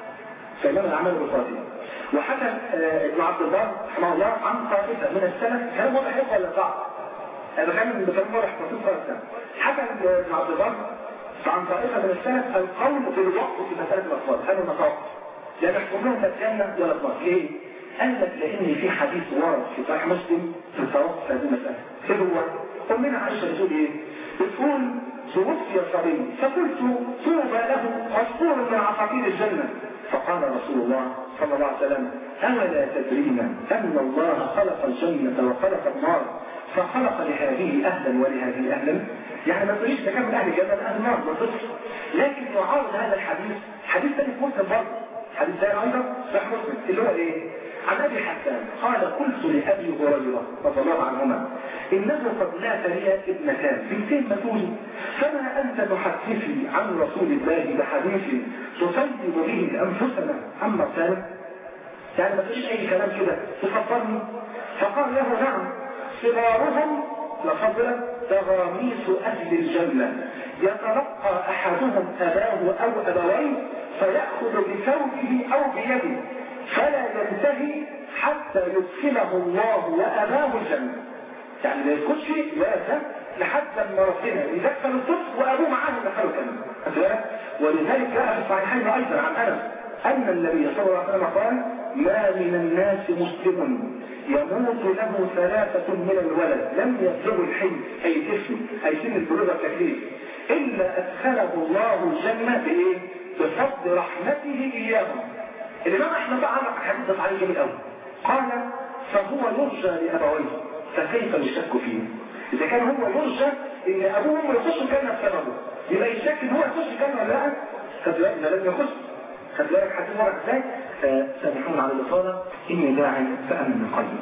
فإنما الأعمال بالخواتيم وحكى آه ابن عبد البر رحمه الله عن طائفة من السلف كان واضح يقوى ولا صعب؟ هذا كان بسموه رحمة الله السلف حكى ابن عبد البر عن طائفة من السلف القول بالوقت في مسألة الأطفال هذا النقاط لا نحكم لهم لا الجنة ولا النار ليه؟ قال لك لأن في حديث ورد في صحيح مسلم في التوقف في هذه المسألة ايه هو؟ أمنا عائشة بتقول ايه؟ بتقول توفي صبي فقلت طوبى له عصفور من عصافير الجنة فقال رسول الله صلى الله عليه وسلم أولا تدرين أن الله خلق الجنة وخلق النار فخلق لهذه أهلا ولهذه أهلا يعني ما تقوليش ده كان من أهل الجنة من أهل النار ما تقولش لكن يعارض هذا الحديث حديث ثاني في مسلم برضه حديث ثاني أيضا صحيح مسلم اللي هو إيه؟ عن أبي حسان قال قلت لأبي هريرة رضي الله عنهما إنه قد مات لي ابنتان بنتين ماتوني فما أنت تحدثي عن رسول الله بحديث تصيب به أنفسنا عما كان يعني ما فيش أي كلام كده تفضلني فقال له نعم صغارهم لفضل تغاميس أهل الجنة يتلقى أحدهم أباه أو أبويه فيأخذ بثوبه أو بيده فلا ينتهي حتى يدخله الله وأباه الجنة يعني ما يكونش وقت لحد ما ربنا يدخل الطفل وأبوه معاه يدخله الجنة ولذلك جاء في الصحيحين أيضا عن أنس أن النبي صلى الله عليه وسلم قال ما من الناس مسلم يموت له ثلاثة من الولد لم يبلغ الحلم أي جسم أي سن البلوغ التكليف إلا أدخله الله الجنة بإيه؟ بفضل رحمته إياهم الإمام أحمد بقى عمل حديث ده عليه جميل قوي قال فهو يرجى لأبويه فكيف يشك فيه؟ إذا كان هو يرجى إن أبوه وأمه يخشوا الجنة بسببه يبقى يشك إن هو يخش الجنة ولا لا؟ خد بالك ده لم يخش خد بالك حديث مرة إزاي؟ فسامحون على الإطالة إني داع فأمن من قلبي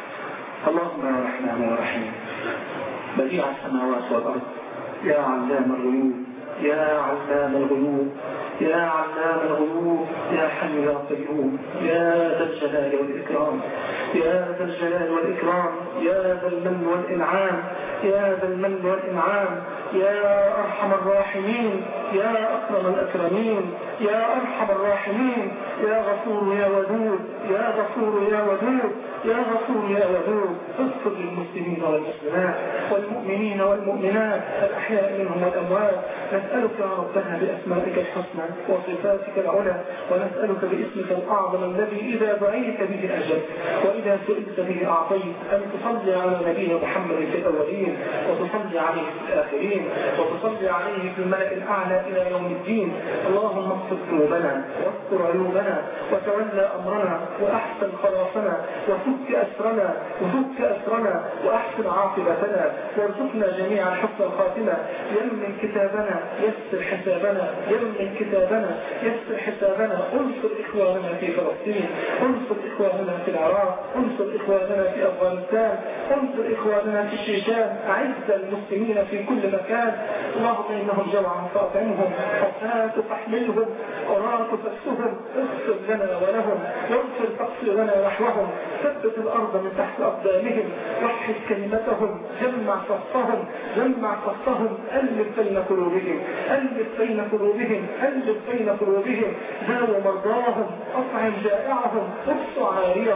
اللهم يا رحمن يا رحيم بديع السماوات والأرض يا علام الغيوب يا علام الغيوب يا علام الغيوب يا حي يا قيوم يا ذا الجلال والإكرام يا ذا الجلال والإكرام يا ذا المن والإنعام يا ذا المن والإنعام يا أرحم الراحمين يا أكرم الأكرمين يا أرحم الراحمين يا غفور يا ودود يا غفور يا ودود يا غفور يا ودود اغفر للمسلمين والمسلمات والمؤمنين والمؤمنات الأحياء منهم والأموات نسألك يا ربنا بأسمائك الحسنى وصفاتك العلى ونسألك باسمك الأعظم الذي إذا دعيت به أجبت وإذا سئلت به أعطيت أن تصلي على نبينا محمد في الأولين وتصلي عليه في الآخرين وتصلي عليه في الملأ الأعلى إلى يوم الدين اللهم اغفر ذنوبنا واستر عيوبنا وتولى أمرنا وأحسن خلاصنا وفك أسرنا وفك أسرنا وأحسن عاقبتنا وارزقنا جميعا حسن الخاتمة يمن كتابنا يسر حسابنا يمن كتابنا يسر حسابنا انصر إخواننا في فلسطين انصر إخواننا في العراق انصر إخواننا في أفغانستان انصر إخواننا في الشيشان أعز المسلمين في كل مكان اللهم إنهم جوعا فاطعمهم حفاة فاحملهم عراة فاكسهم اغفر لنا ولهم واغفر تقصير لنا نحوهم ثبت الأرض من تحت أقدامهم وحد كلمتهم جمع صفهم جمع صفهم ألف بين قلوبهم ألف بين قلوبهم ألف بين قلوبهم داو مرضاهم أطعم جائعهم ابص عاريهم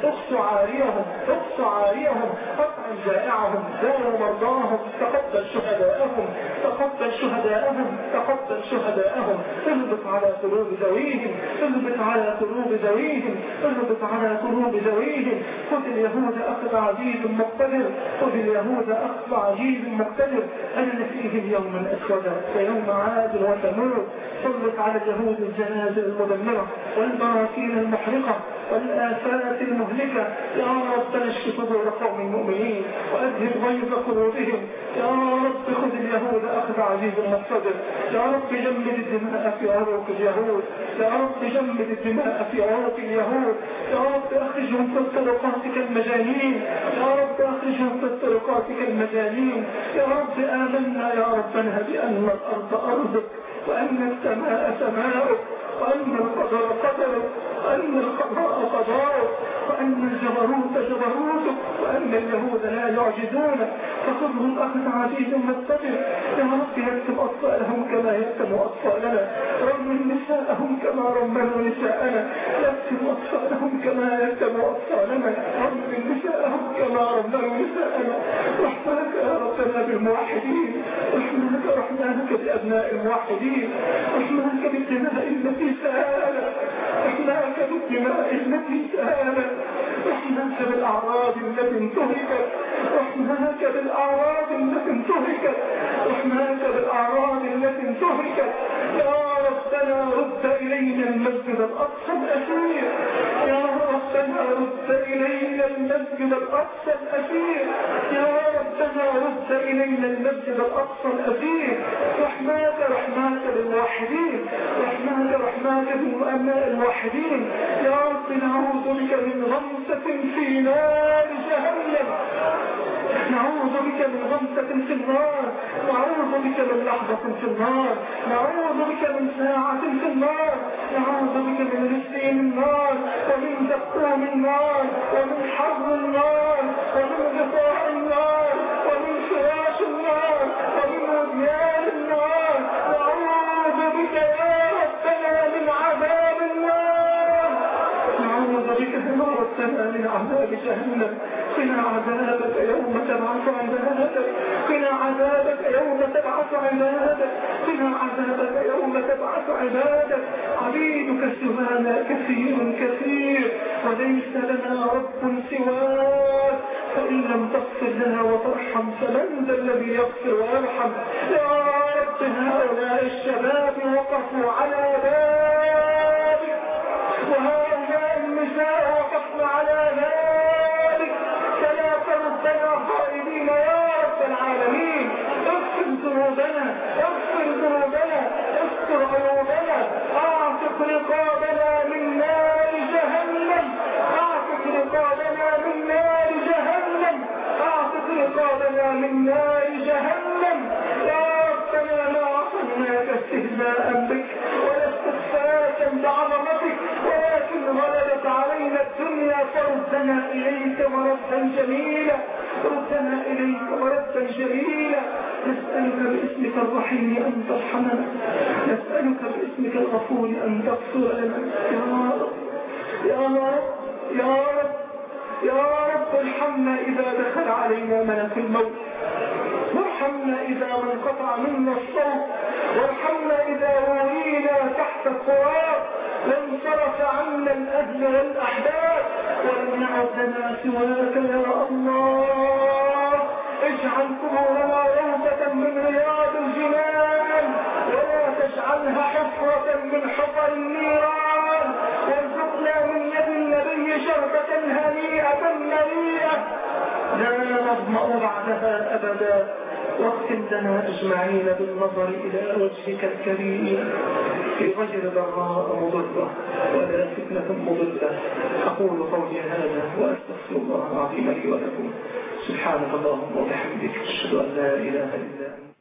اقص عاريهم اقص عاريهم اطعم جائعهم داووا مرضاهم تقبل شهداءهم تقبل شهداءهم تقبل شهداءهم اربط على قلوب ذويهم اربط على قلوب ذويهم اربط على قلوب ذويهم خذ اليهود اخذ عزيز مقتدر خذ اليهود اخذ عزيز مقتدر ان فيهم يوما اسودا ويوم عاد وثمود سلط على اليهود الجنازل المدمره والبراكين المحرقه والآفات المهلكة يا رب نشف صدور قوم المؤمنين وأذهب غيظ قلوبهم يا رب خذ اليهود أخذ عزيز مقتدر يا رب جمد الدماء في عروق اليهود يا رب جمد الدماء في عروق اليهود يا رب أخرجهم في الطرقات كالمجانين يا رب أخرجهم في الطرقات كالمجانين يا رب آمنا يا ربنا بأن الأرض أرضك وأن السماء سماؤك وأن القدر قدرك وأن القضاء قضاؤك وأن الجبروت جبروتك وأن اليهود لا يعجزونك فخذهم أخذ عزيز مقتدر يا رب يكتب أطفالهم كما يكتب أطفالنا رمل نساءهم كما رملوا نساءنا يكتب أطفالهم كما يكتب أطفالنا رمل نساءهم كما رملوا نساءنا رحمنك يا ربنا بالموحدين رحمنك رحمنك بأبناء الموحدين رحمنك بالدماء التي سالت رحمنك بالدماء التي سالت رحمنك بالأعراض التي انتهكت رحمنك بالأعراض التي انتهكت رحمنك بالأعراض التي انتهكت يا ربنا رد إلينا المسجد الأقصى الأسير يا ربنا رد إلينا المسجد الأقصى الأسير يا ربنا رد إلينا المسجد الأقصى الأسير رحماك رحماك للواحدين رحماك رحماك بالأماء الواحدين يا رب نعوذ بك من غمسة في نار جهنم نعوذ بك من غمسة في النار نعوذ بك من لحظة في النار نعوذ بك من ساعة في النار نعوذ بك من رزق النار ومن زقوم النار ومن حر النار ومن غطاء النار ومن فراش النار ومن وديان النار نعوذ بك يا ربنا من عذاب النار نعوذ بك يا ربنا من عذاب جهنم قنا عذابك يوم تبعث عبادك قنا عذابك يوم تبعث عبادك قنا عذابك يوم تبعث عبادك عبيدك سبحانه كثير كثير وليس لنا رب سواك فإن لم تغفر لنا وترحم فمن ذا الذي يغفر ويرحم يا رب هؤلاء الشباب وقفوا على بابك وهؤلاء النساء وقفن على بابك فلا تردنا خائبين يا رب العالمين اغفر ذنوبنا اغفر ذنوبنا استر عيوبنا اعتق رقابنا من نار جهنم اعتق رقابنا من نار جهنم اعتق رقابنا من نار جهنم يا ربنا ما عصمناك استهزاء بك ولا استخفاكا بعظمتك ولكن غلبت علينا الدنيا فردنا اليك مردا جميلا ردنا اليك مردا جميلا نسألك باسمك الرحيم أن ترحمنا نسألك باسمك الغفور أن تغفر لنا يا رب يا رب يا رب يا رب ارحمنا إذا دخل علينا ملك الموت وارحمنا إذا ما انقطع منا الصوت وارحمنا إذا ورينا تحت التراب وانصرف عنا الأهل والأحباب ولم يعد لنا سواك يا الله اجعل قبورنا روضة من رياض الجنان ولا تجعلها حفرة من حفر النيران وارزقنا من يد النبي شربة هنيئة مريئة لا نظمأ بعدها أبدا واختم لنا أجمعين بالنظر إلى وجهك الكريم في غير ضراء مضرة ولا فتنة مضلة أقول قولي هذا وأستغفر الله العظيم لي ولكم سبحانك اللهم وبحمدك أشهد أن لا إله إلا أنت